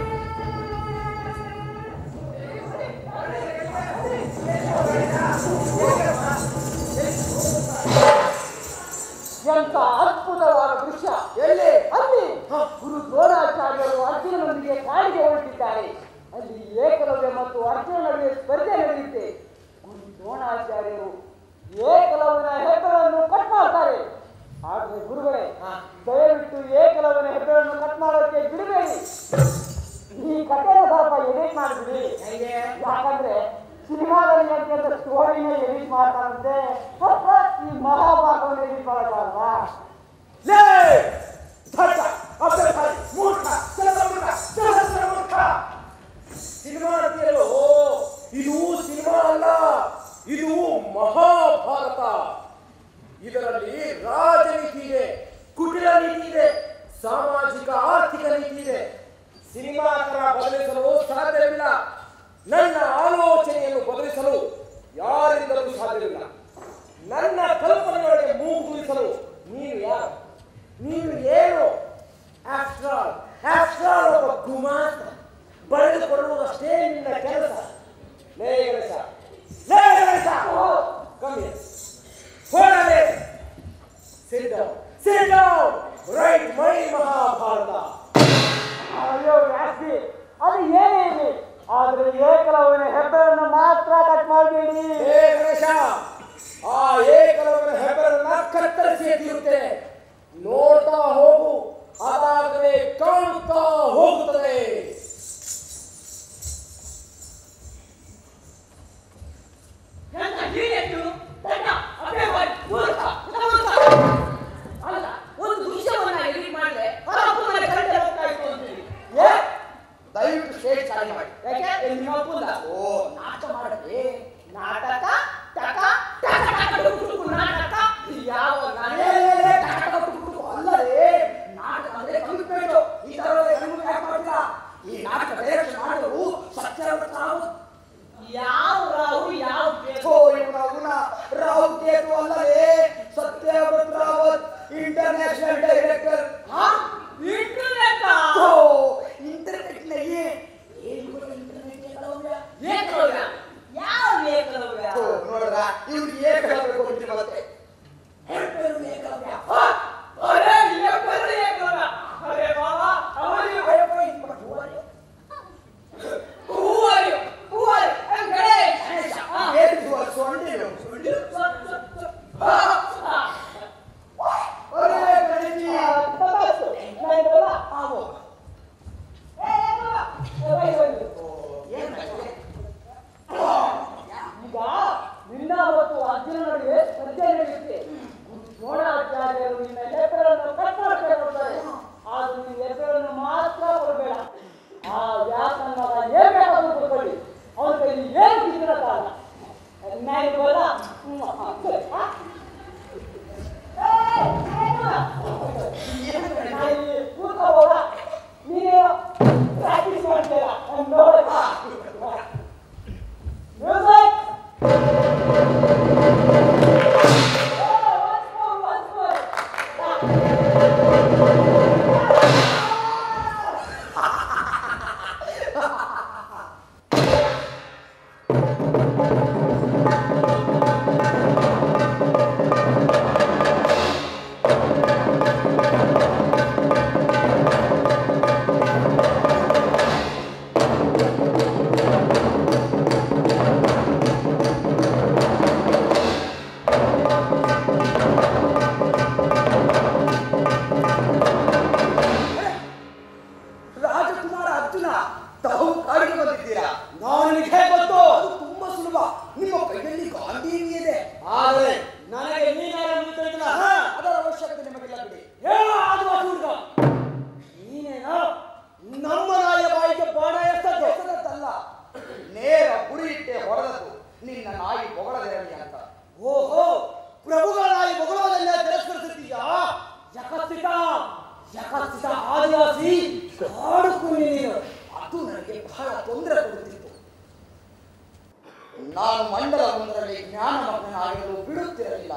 ಎಂತ ಅದ್ಭುತವಾದ ದೃಶ್ಯ ಎಲ್ಲಿ ಅಲ್ಲಿ ಗುರು ದ್ರೋಣಾಚಾರ್ಯರು ಅರ್ಜುನನೊಂದಿಗೆ ಕಾಡಿಗೆ ಹೊರಟಿದ್ದಾರೆ ಅಲ್ಲಿ ಏಕಲವ್ಯ ಮತ್ತು ಅರ್ಜುನ ನಡುವೆ ಸ್ಪರ್ಧೆ ನಡೆಯುತ್ತೆ ಗುರು ದ್ರೋಣಾಚಾರ್ಯರು ಏಕಲವ್ಯನ ಹೆಬ್ಬೆರನ್ನು ಕಟ್ ಮಾಡ್ತಾರೆ ಆದ್ರೆ ಗುರುಗಳೇ ದಯವಿಟ್ಟು ಏಕಲವ್ಯನ ಹೆಬ್ಬೆರನ್ನು ಕಟ್ ಮಾಡೋಕೆ ಬಿಡಬೇಡಿ ಈ ಕಥೆನ ಸ್ವಲ್ಪ ಎಡಿಟ್ ಮಾಡಿಬಿಡಿ ಯಾಕಂದ್ರೆ ಸಿನಿಮಾದಲ್ಲಿ ಅಂತ ಸ್ಟೋರಿನ ಎಡಿಟ್ ಮಾಡ್ತಾರಂತೆ ಈ ಮಹಾಭಾರತವನ್ನು ಎಡಿಟ್ ಮಾಡೋಕ್ಕಾಗಲ್ವಾ ಲೇ ಧಡ್ಡ ಅಭ್ಯರ್ಥಿ ಮೂರ್ಖ ಚಂದ್ರಮೂರ್ಖ ಸಹಸ್ರಮೂರ್ಖ ಸಿನಿಮಾ ಅಂತೀಯಲ್ಲೋ ಇದು ಸಿನಿಮಾ ಅಲ್ಲ ಇದು ಮಹಾಭಾರತ ಇದರಲ್ಲಿ ರಾಜನೀತಿ ಇದೆ ಕುಟಿಲ ನೀತಿ ಇದೆ ಸಾಮಾಜಿಕ ಆರ್ಥಿಕ ನೀತಿ ಇದೆ ಸಿನಿಮಾ ತರ ಬದಲಿಸಲು ಸಾಧ್ಯವಿಲ್ಲ ನನ್ನ ಆಲೋಚನೆಯನ್ನು ಬದಲಿಸಲು ಯಾರಿಂದಲೂ ಸಾಧ್ಯವಿಲ್ಲ ನನ್ನ ಕಲ್ಪನೆಯೊಳಗೆ ಮೂಗುರಿಸಲು ನೀನು ಯಾರು ನೀನು ಏನು ಆಫ್ಟರ್ ಆಲ್ ಆಫ್ಟರ್ ಆಲ್ ಒಬ್ಬ ಗುಮಾಸ್ತ ಬರೆದುಕೊಳ್ಳುವುದಷ್ಟೇ ನಿನ್ನ ಕೆಲಸ ಲೇ ಗಣೇಶ ಲೇ ಗಣೇಶ ಕಮ್ಮಿ ಹೋಗಲೇ sit down sit down write my Mahabharata ಅಯ್ಯೋ ವ್ಯಾಸ್ತಿ ಅದು ಏನೇ ಇರಲಿ ಆದ್ರೆ ಏಕಲವ್ಯನ ಹೆಬ್ಬೆರನ್ನು ಮಾತ್ರ ಕಟ್ ಮಾಡಬೇಡಿ ಹೇ ಗಣೇಶ ಆ ಏಕಲವ್ಯನ ಹೆಬ್ಬರನ್ನ ಕತ್ತರಿಸಿ ತೀರುತ್ತೇನೆ ನೋಡ್ತಾ ಹೋಗು ಅದಾಗಲೇ ಕಾಣುತ್ತಾ ಹೋಗುತ್ತದೆ ಅಲ್ಲ ಒಂದು ದೃಶ್ಯವನ್ನ ಎಡಿಟ್ ಮಾಡಿದ್ರೆ ಪರಪ್ಪನ ಕಂಡೆ ಹೋಗ್ತಾ ಇತ್ತು ಅಂತೀರಿ. ಏ ದಯವಿಟ್ಟು ಸ್ಟೇಜ್ ಚಾಲಿ ಮಾಡಿ ಯಾಕೆ ಇಲ್ಲಿ ನಿಮ್ಮ ಅಪ್ಪಂದ? ಓ ನಾಟಕ ಮಾಡಲಿ ನಾಟಕ ಟಕ ಟಕ ಟಕ ಟುಕು ಟುಕು ನಾಟಕ ಯಾವ ನಾಟಕ? ಅಲ್ಲದೆ ನಾಟಕ ಅಂದ್ರೆ ಕಂಪ್ಯೂಟರ್ ಈ ತರ ಯಾಕೆ ಮಾಡ್ತೀರಾ ಈ ನಾಟಕ ಡೈರೆಕ್ಷನ್ ಮಾಡಿದ್ರು ಸತ್ಯವ್ರತ ರಾವ್ ಯಾವ ರಾಹು ಯಾವ ಕೇತು? ಓ ಇವನ ಅವನ ರಾವ್ ಕೇತು ಅಲ್ಲದೆ ಸತ್ಯವ್ರತ ರಾವತ್ ಇಂಟರ್ನ್ಯಾಷನಲ್ ಡೈರೆಕ್ಟರ್ ಹಾ? ಇಂಟರ್ನೆಟ್ ಆ? ಓ ಇಂಟರ್ನೆಟ್ ನಲ್ಲಿ ಏನು ಗೊತ್ತಾ ಇಂಟರ್ನೆಟ್ ಏಕಲವ್ಯ ಏಕಲವ್ಯ ಯಾವ ಏಕಲವ್ಯ ಓ ನೋಡ್ರ ಇವ್ರಿಗೆ ಏಕಲವ್ಯ ಗೊತ್ತಿಲ್ಲ ಮತ್ತೆ ಹೆಬ್ಬೆರು ಏಕಲವ್ಯ ಆ, ಅರೆ ಎಬ್ಬರು ಏಕಲವ್ಯ ಅರೆ ಬಾಬಾ ಅವನಿಗೆ ಅಯ್ಯಪ್ಪ, ಇದು ಬಟ್ ಹೂವಾರಿ. ಹೂವಾರಿ ಹೂವಾರಿ ಗಣೇಶ್ ಗಣೇಶ, ಹಾ. ಏನ್ ಇದು ಅಲ್ಸು? ಸೊಂಡಿಲು ಸೊಂಡಿಲು? ಅರೇ ಗಣೇಶಿ ತಥಾಸ್ತು. ನಾನು ಬರಲ್ಲ. ಆವೋ ಏ, ಏ, ಬರಲ್ಲ. ಏ, ಬೈ, ಬೈ, ಬೈ. ಏನಾಯ್ತು ಈಗ ನಿನ್ನ ಮತ್ತು ಅರ್ಜುನ ನಡುವೆ ಸ್ಪರ್ಧೆ ನಡೆಯುತ್ತೆ ದ್ರೋಣಾಚಾರ್ಯರು ನಿನ್ನ ಹೆಸರನ್ನು ಕಟ್ಟಡಕ್ಕೆ ಕೊಡ್ತಾರೆ ಆದ್ರೆ ನಿನ್ನ ಹೆಸರನ್ನು ಮಾತ್ರ ಕೊಡಬೇಡ ಆ ವ್ಯಾಸನ ಏನ್ ಬೇಕಾದ್ರೂ ಕೊಡ್ಕೊಳ್ಳಿ ಅವನ ಕೈಲಿ ಏನು ಕಿತ್ತಿರ ಕಾಲ ನಾನು ಬರಲ್ಲ ಹ್ಮ್, ಹಾ, ಸರಿ, ಹಾ? ಏ, ಏ, ಬರಲ್ಲ. ನಾನು ಇಲ್ಲಿ ಕೂತ್ಕೋಬೋದ ನೀನು ಪ್ರಾಕ್ಟೀಸ್ ಮಾಡ್ತೀರಾ ನೋಡಿ Music! ರಾಜಕುಮಾರ ಅರ್ಜುನ ತಾವು ಕಾಡಿಗೆ ಬಂದಿದ್ದೀರಾ ನಾವು ನಿನಗೆ ಹೇಗೆ ಗೊತ್ತು ಅದು ತುಂಬಾ ಸುಲಭ ನಿಮ್ಮ ಕೈಯಲ್ಲಿ ಗಾಂಧೀವಿ ಇದೆ ಆದರೆ ನನಗೆ ನೀನಾರು ತಿಳಿದಿಲ್ಲ ಅದರ ಅವಶ್ಯಕತೆ ನಿಮಗಿಲ್ಲ ಬಿಡಿ ಹೇಳ ಆದಿವಾಸಿ ಹುಡುಗ ನೀನೇನೋ ನಮ್ಮ ನಾಯಿಯ ಬಾಯಿಗೆ ಬಾಣ ಎಷ್ಟದ್ದು ಹೆಸರದ್ದಲ್ಲ ನೇರ ಗುರಿ ಇಟ್ಟೆ ಹೊಡೆದದ್ದು ನಿನ್ನ ನಾಯಿ ಬೊಗಳದಿರಲಿ ಅಂತ ಓಹೋ ಪ್ರಭುಗಳ ನಾಯಿ ಬೊಗಳೋದನ್ನ ತಿರಸ್ಕರಿಸುತ್ತೀಯಾ ಯಕಸ್ಥಿತ ಯಕಸ್ಥಿತ ಆದಿವಾಸಿ ಕಾಡುಕು ನೀನು ಅದು ನನಗೆ ಬಹಳ ತೊಂದರೆ ಕೊಡುತ್ತಿತ್ತು ನಾನು ಮಂಡಲ ಒಂದರಲ್ಲಿ ಜ್ಞಾನಮಗ್ನಾಗಲು ಬಿಡುತ್ತಿರಲಿಲ್ಲ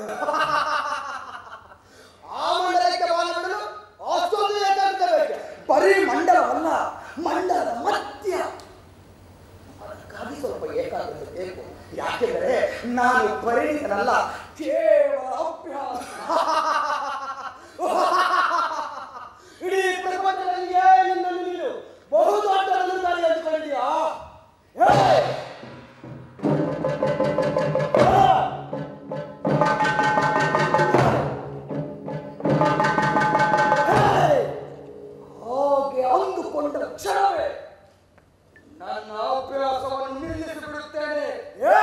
ಆ ಮಂಡಲಕ್ಕೆ ಬಾಣ ಬಿಡಲು ಅಷ್ಟೊಂದು ಏಕಾಗ್ರತೆ ಬೇಕು ಬರೀ ಮಂಡಲವಲ್ಲ ಮಂಡಲದ ಮಧ್ಯ ಅದಕ್ಕಾಗಿ ಸ್ವಲ್ಪ ಏಕಾಗ್ರತೆ ಬೇಕು ಯಾಕೆಂದರೆ ನಾನು ಪರಿಣಿತನಲ್ಲ ಕೇವಲ ಅಭ್ಯಾಸ ಇಡೀ ಪ್ರಪಂಚದಲ್ಲಿ ನಿನ್ನನ್ನು ನೀನು ಬಹುದೊಡ್ಡ ಅನುದಾನಿ ಅಂದುಕೊಂಡಿದ್ಯಾ ಹೇ! ಹಾ! ಹೇ! ಹಾಗೆ ಅಂದುಕೊಂಡ ಕ್ಷಣವೇ ನನ್ನ ಅಭ್ಯಾಸವನ್ನು ನಿಲ್ಲಿಸಿ ಬಿಡುತ್ತೇನೆ ಹೇ!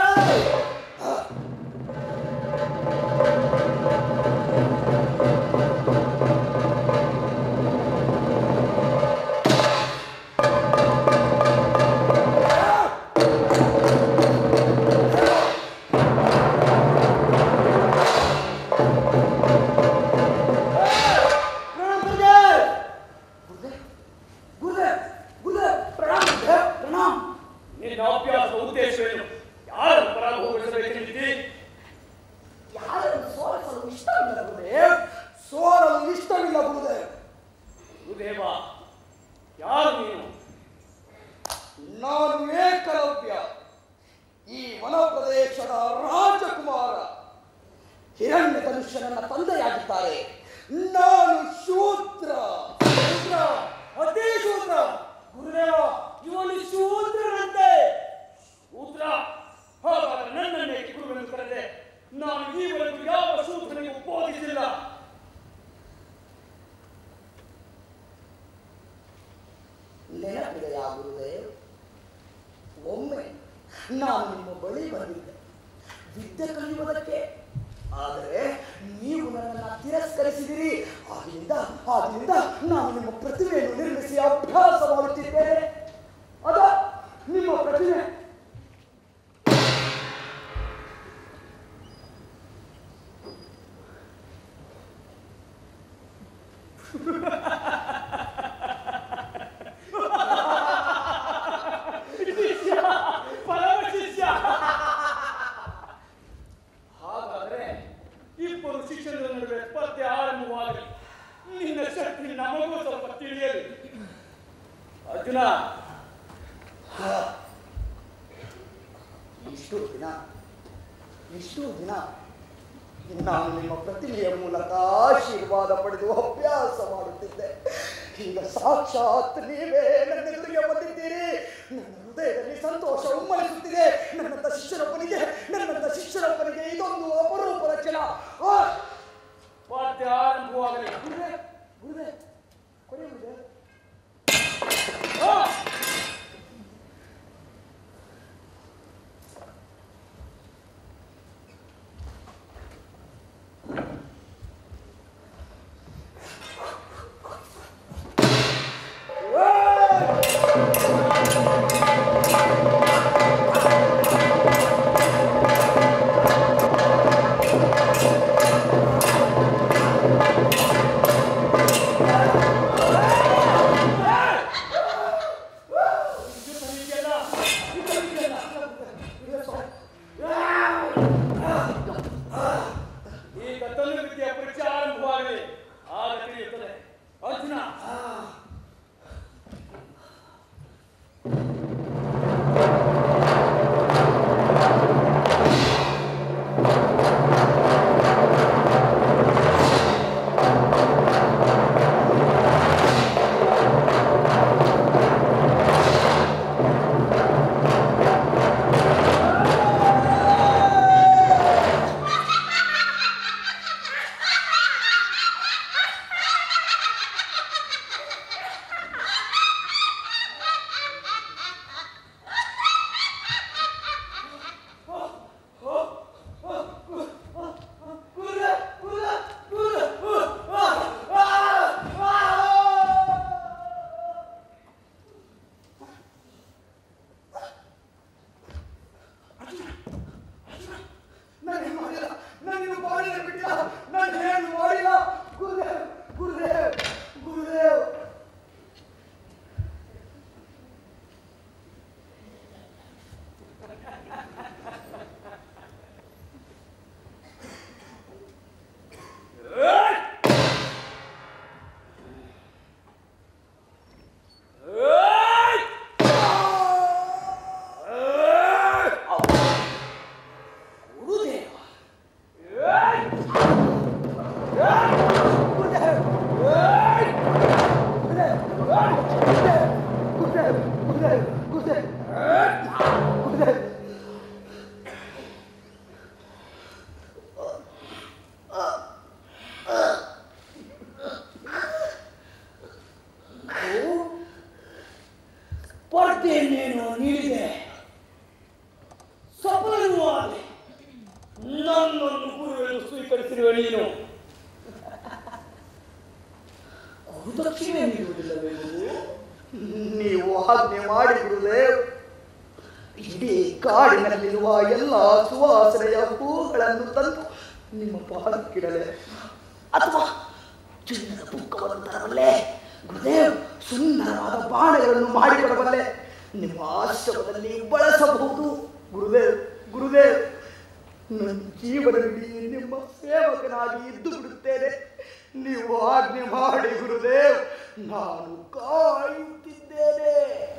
ಗುರುದೇವ್ ಗುರುದೇವ್ ಗುರುದೇವ್ ಪ್ರಣಾಮ್ ಗುರುದೇವ್ ಪ್ರಣಾಮ್ ನಿನ್ನ ಅಭ್ಯಾಸದ ಉದ್ದೇಶವೇನು ಯಾರನ್ನು ಪರಾಭವಗೊಳಿಸಬೇಕೆಂದಿದ್ದಿ ಯಾರನ್ನು ಸೋಲಿಸಲು ಇಷ್ಟವಿಲ್ಲ ಗುರುದೇವ್ ಸೋಲಲು ಇಷ್ಟವಿಲ್ಲ ಗುರುದೇವ್ ಗುರುದೇವ ಯಾರು ನೀನು ನಾನು ಏಕಲವ್ಯ ಈ ವನ ಪ್ರದೇಶದ ರಾಜಕುಮಾರ ಹಿರಣ್ಯ ಧನುಷ್ಯ ನನ್ನ ತಂದೆಯಾಗಿದ್ದಾರೆ ನಾನು ಶೂದ್ರ ಶೂದ್ರ ಅದೇ ಶೂದ್ರ ಗುರುದೇವ ಇವನು ಶೂದ್ರನಂತೆ ಶೂದ್ರ ಹಾಗಾದರೆ ನನ್ನನ್ನೇ ಗುರುವೆಂದು ಕರೆದೆ ನಾನು ಈವರೆಗೂ ಯಾವ ಶೂದ್ರನಿಗೂ ಬೋಧಿಸಿಲ್ಲ ನೆನಪಿದೆಯಾ ಗುರುದೇವ್ ಒಮ್ಮೆ ನಾನು ನಿಮ್ಮ ಬಳಿ ಬಂದಿದ್ದೆ ವಿದ್ಯೆ ಕಲಿಯುವುದಕ್ಕೆ ಆದರೆ ನೀವು ನನ್ನನ್ನು ತಿರಸ್ಕರಿಸಿದಿರಿ ಆದ್ದರಿಂದ ಆದ್ದರಿಂದ ನಾನು ನಿಮ್ಮ ಪ್ರತಿಮೆಯನ್ನು ನಿರ್ಮಿಸಿ ಅಭ್ಯಾಸ ಮಾಡುತ್ತಿದ್ದೇನೆ ಅದ ನಿಮ್ಮ ಪ್ರತಿಮೆ ಶಿಷ್ಯ ಪರಮ ಶಿಷ್ಯ ಹಾಗಾದರೆ ಇಬ್ಬರು ಶಿಷ್ಯರ ನಡುವೆ ಸ್ಪರ್ಧೆ ಆರಂಭವಾಗಲಿ ನಿನ್ನ ಶಕ್ತಿ ನಮಗೂ ಸ್ವಲ್ಪ ತಿಳಿಯಲಿ ಅರ್ಜುನ ಇಷ್ಟು ದಿನ ಇಷ್ಟು ದಿನ ನಾನು ನಿಮ್ಮ ಪ್ರತಿಮೆಯ ಮೂಲಕ ಆಶೀರ್ವಾದ ಪಡೆದು ಅಭ್ಯಾಸ ಮಾಡುತ್ತಿದ್ದೆ ಈಗ ಸಾಕ್ಷಾತ್ ನೀವೇ ನನ್ನ ಎದುರಿಗೆ ಬಂದಿದ್ದೀರಿ ನನ್ನ ಹೃದಯದಲ್ಲಿ ಸಂತೋಷ ಉಮ್ಮಳಿಸುತ್ತಿದೆ ನನ್ನ ಶಿಷ್ಯನೊಬ್ಬನಿಗೆ ಈಗ ತನ್ನ ವಿದ್ಯೆಯ ಪರೀಕ್ಷೆ ಆರಂಭವಾಗಲಿ ಆಗ ತಿಳಿಯುತ್ತದೆ ಅರ್ಜುನ ನಾನು ಏನು ಮಾಡಿಲ್ಲ ನಾನು ನೀವು ಮಾಡಿಲ್ಲ ಬಿಟ್ಟಿಲ್ಲ ನಾನು ಏನು ಮಾಡಿಲ್ಲ ಗುರುದೇವ್ ಗುರುದೇವ್ ಗುರುದೇವ್ ಗುರುದೇವ ಗುರುದೇವ್ ಗುರುದೇವ್ ಗುರುದೇವ್ ಗುರುದೇವ್ ಗುರುದೇವ್ ಗುರುದೇವ್ ಸ್ಪರ್ಧೆಯನ್ನೇನು ನೀಡಿದೆ ಸಫಲವೂ ಆದೆ ನನ್ನನ್ನು ಗುರುವೆಂದು ಸ್ವೀಕರಿಸಿರುವ ನೀನು ಗುರುದಕ್ಷಿಣೆ ನೀಡುವುದಿಲ್ಲವೇ ಗುರು? ನೀವು ಆಜ್ಞೆ ಮಾಡಿ ಗುರುದೇವ್ ಇಡೀ ಕಾಡಿನಲ್ಲಿರುವ ಎಲ್ಲ ಸುವಾಸನೆಯ ಹೂಗಳನ್ನು ತಂದು ನಿಮ್ಮ ಪಾದಕ್ಕಿಡಲೆ ಅಥವಾ ಚಿನ್ನದ ಪುಕ್ಕವನ್ನು ತರಬಲ್ಲೆ ಗುರುದೇವ್ ಸುಂದರವಾದ ಬಾಣಗಳನ್ನು ಮಾಡಿಕೊಡಬಲ್ಲೆ ನಿಮ್ಮ ಆಶ್ರಮದಲ್ಲಿ ಬಳಸಬಹುದು ಗುರುದೇವ್ ಗುರುದೇವ್ ನನ್ನ ಜೀವನವಿಡೀ ನಿಮ್ಮ ಸೇವಕನಾಗಿ ಇದ್ದು ಬಿಡುತ್ತೇನೆ ನೀವು ಆಜ್ಞೆ ಮಾಡಿ ಗುರುದೇವ್ ನಾನು ಕಾಯುತ್ತಿದ್ದೇನೆ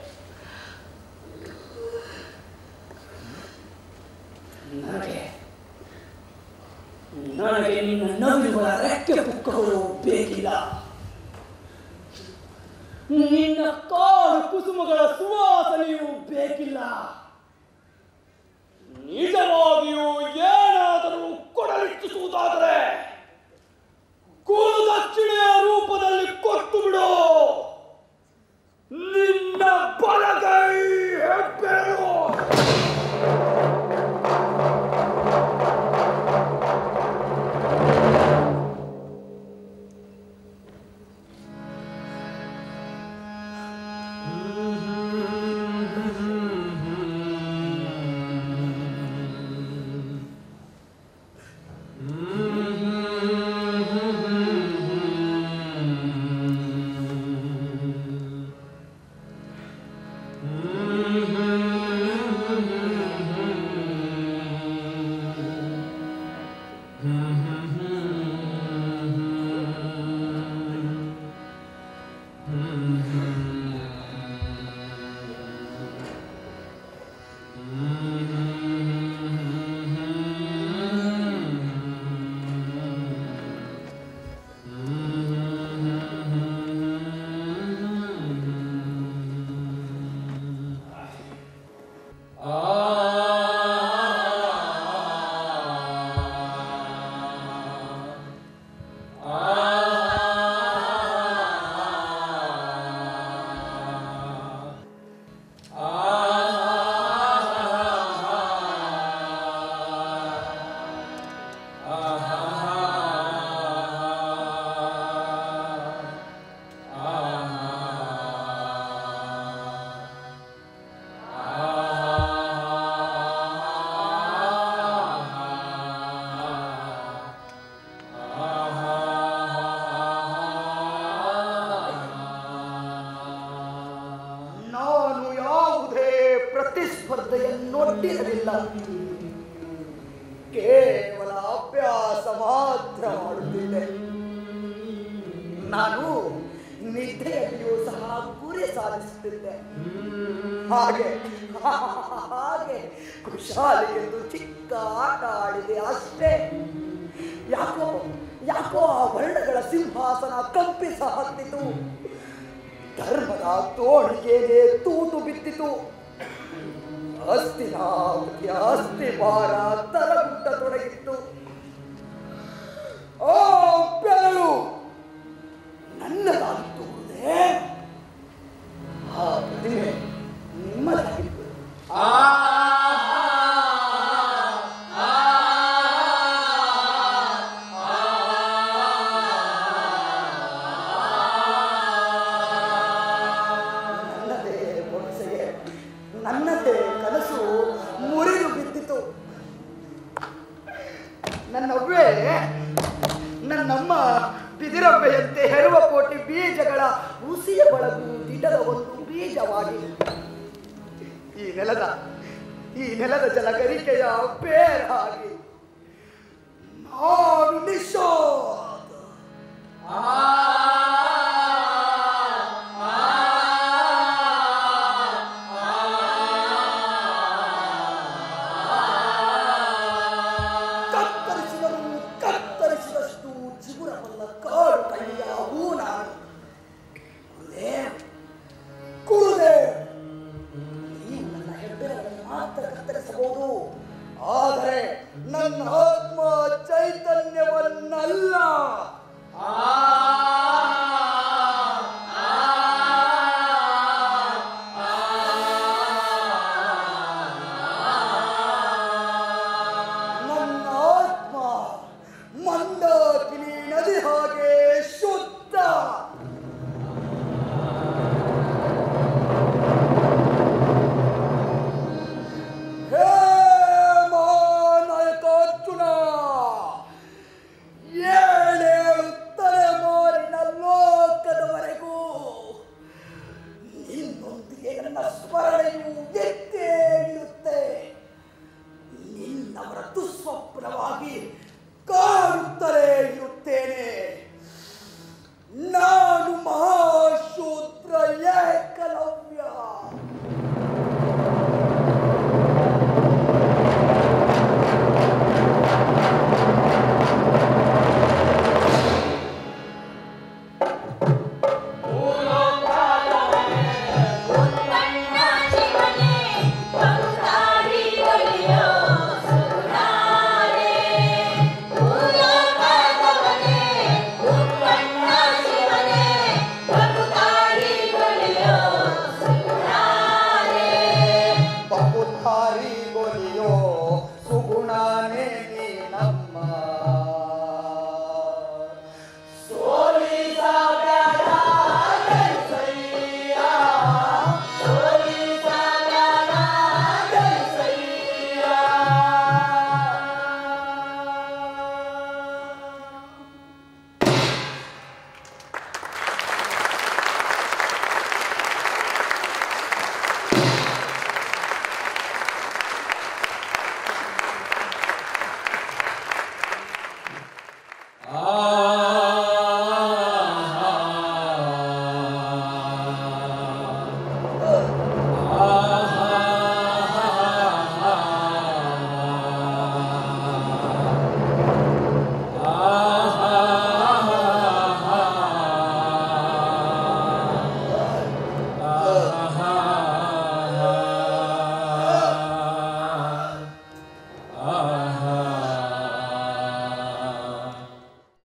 ನನಗೆ ನನಗೆ ನಿನ್ನ ನವಿಲುಗಳ ರೆಕ್ಕೆ ಪುಕ್ಕಗಳು ಬೇಕಿಲ್ಲ ನಿನ್ನ ಕಾಡು ಕುಸುಮಗಳ ಸುವಾಸನೆಯೂ ಬೇಕಿಲ್ಲ ನಿಜವಾಗಿಯೂ ಏನಾದರೂ ಕೊಡಲಿಚ್ಛಿಸುವುದಾದರೆ ಗುರುದಕ್ಷಿಣೆಯ ರೂಪದಲ್ಲಿ ಕೊಟ್ಟು ಬಿಡು ನಿನ್ನ ಬಲಗೈ ಹೆಬ್ಬೆರಳು ಕೇವಲ ಅಭ್ಯಾಸ ಮಾತ್ರ ಮಾಡುತ್ತಿದ್ದೆ ನಾನು ನಿದ್ದೆಯಲ್ಲಿಯೂ ಸಹ ಗುರಿ ಸಾಧಿಸುತ್ತಿದ್ದೆ ಹಾಗೆ ಹಾಗೆ ಕುಶಾಲಿ ಎಂದು ಚಿಕ್ಕ ಆಟ ಆಡಿದೆ ಅಷ್ಟೇ ಯಾಕೋ ಯಾಕೋ ಆ ವರ್ಣಗಳ ಸಿಂಹಾಸನ ಕಂಪಿಸ ಹತ್ತಿತು ಧರ್ಮದ ತೋಳಿಗೆಗೆ ತೂತು ಬಿದ್ದಿತು ಅಸ್ತಿನಾವತಿಯ ಅಸ್ಥಿ ಭಾರ ತಲಗುಟ್ಟತೊಡಗಿತ್ತು ಓ ಬೆರಳು ನನ್ನದಾಗಿತ್ತು ಗುರುದೇ. ಆ ಪ್ರತಿಮೆ ನಿಮ್ಮದಾಗಿತ್ತು ನನ್ನದೇ ಮೊಣಸೆಗೆ ನನ್ನದೇ ಕನಸು ಮುರಿದು ಬಿದ್ದಿತು ನನ್ನವ್ವೇ ನನ್ನಮ್ಮ ಬಿದಿರವ್ವೆಯಂತೆ ಹೆರುವ ಕೋಟಿ ಬೀಜಗಳ ಹುಸಿಯ ಬಳಗು ದಿಟದ ಒಂದು ಬೀಜವಾಗಿ ಈ ನೆಲದ ಈ ನೆಲದ ಜಲಗರಿಕೆಯ ಬೇರಾಗಿ ನಾನು ನಿಶೋಧ ಕತ್ತರಿಸಿದರು ಕತ್ತರಿಸಿದಷ್ಟು ಚಿಗುರವಲ್ಲ ಕಾಡು ಕೈಯ ಹೂ ನಾನು ಗುರುದೇವ್, ಗುರುದೇವ್, ನೀವು ನನ್ನ ಹೆಬ್ಬೆರಳನ್ನು ಮಾತ್ರ ಕತ್ತರಿಸಬಹುದು ಆದರೆ ನನ್ನ ಆತ್ಮ ಚೈತನ್ಯವನ್ನಲ್ಲ ನನ್ನ ಆತ್ಮ ಮಂದಾಕಿನಿ ನದಿ ಹಾಗೆ ಶುದ್ಧ ಹೇ ಮಹಾನಾಯಕಾರ್ಜುನ ಏಳೇಳು ತಲೆಮಾರಿನ ಲೋಕದವರೆಗೂ ನಿನ್ನೊಂದಿಗೆ ನನ್ನ ಸ್ಮರಣೆಯು ಎತ್ತೇ ಇರುತ್ತೆ ನಿನ್ನವರ ದುಸ್ವಪ್ನವಾಗಿ ಕಾಡುತ್ತಲೇ ಇರುತ್ತೇನೆ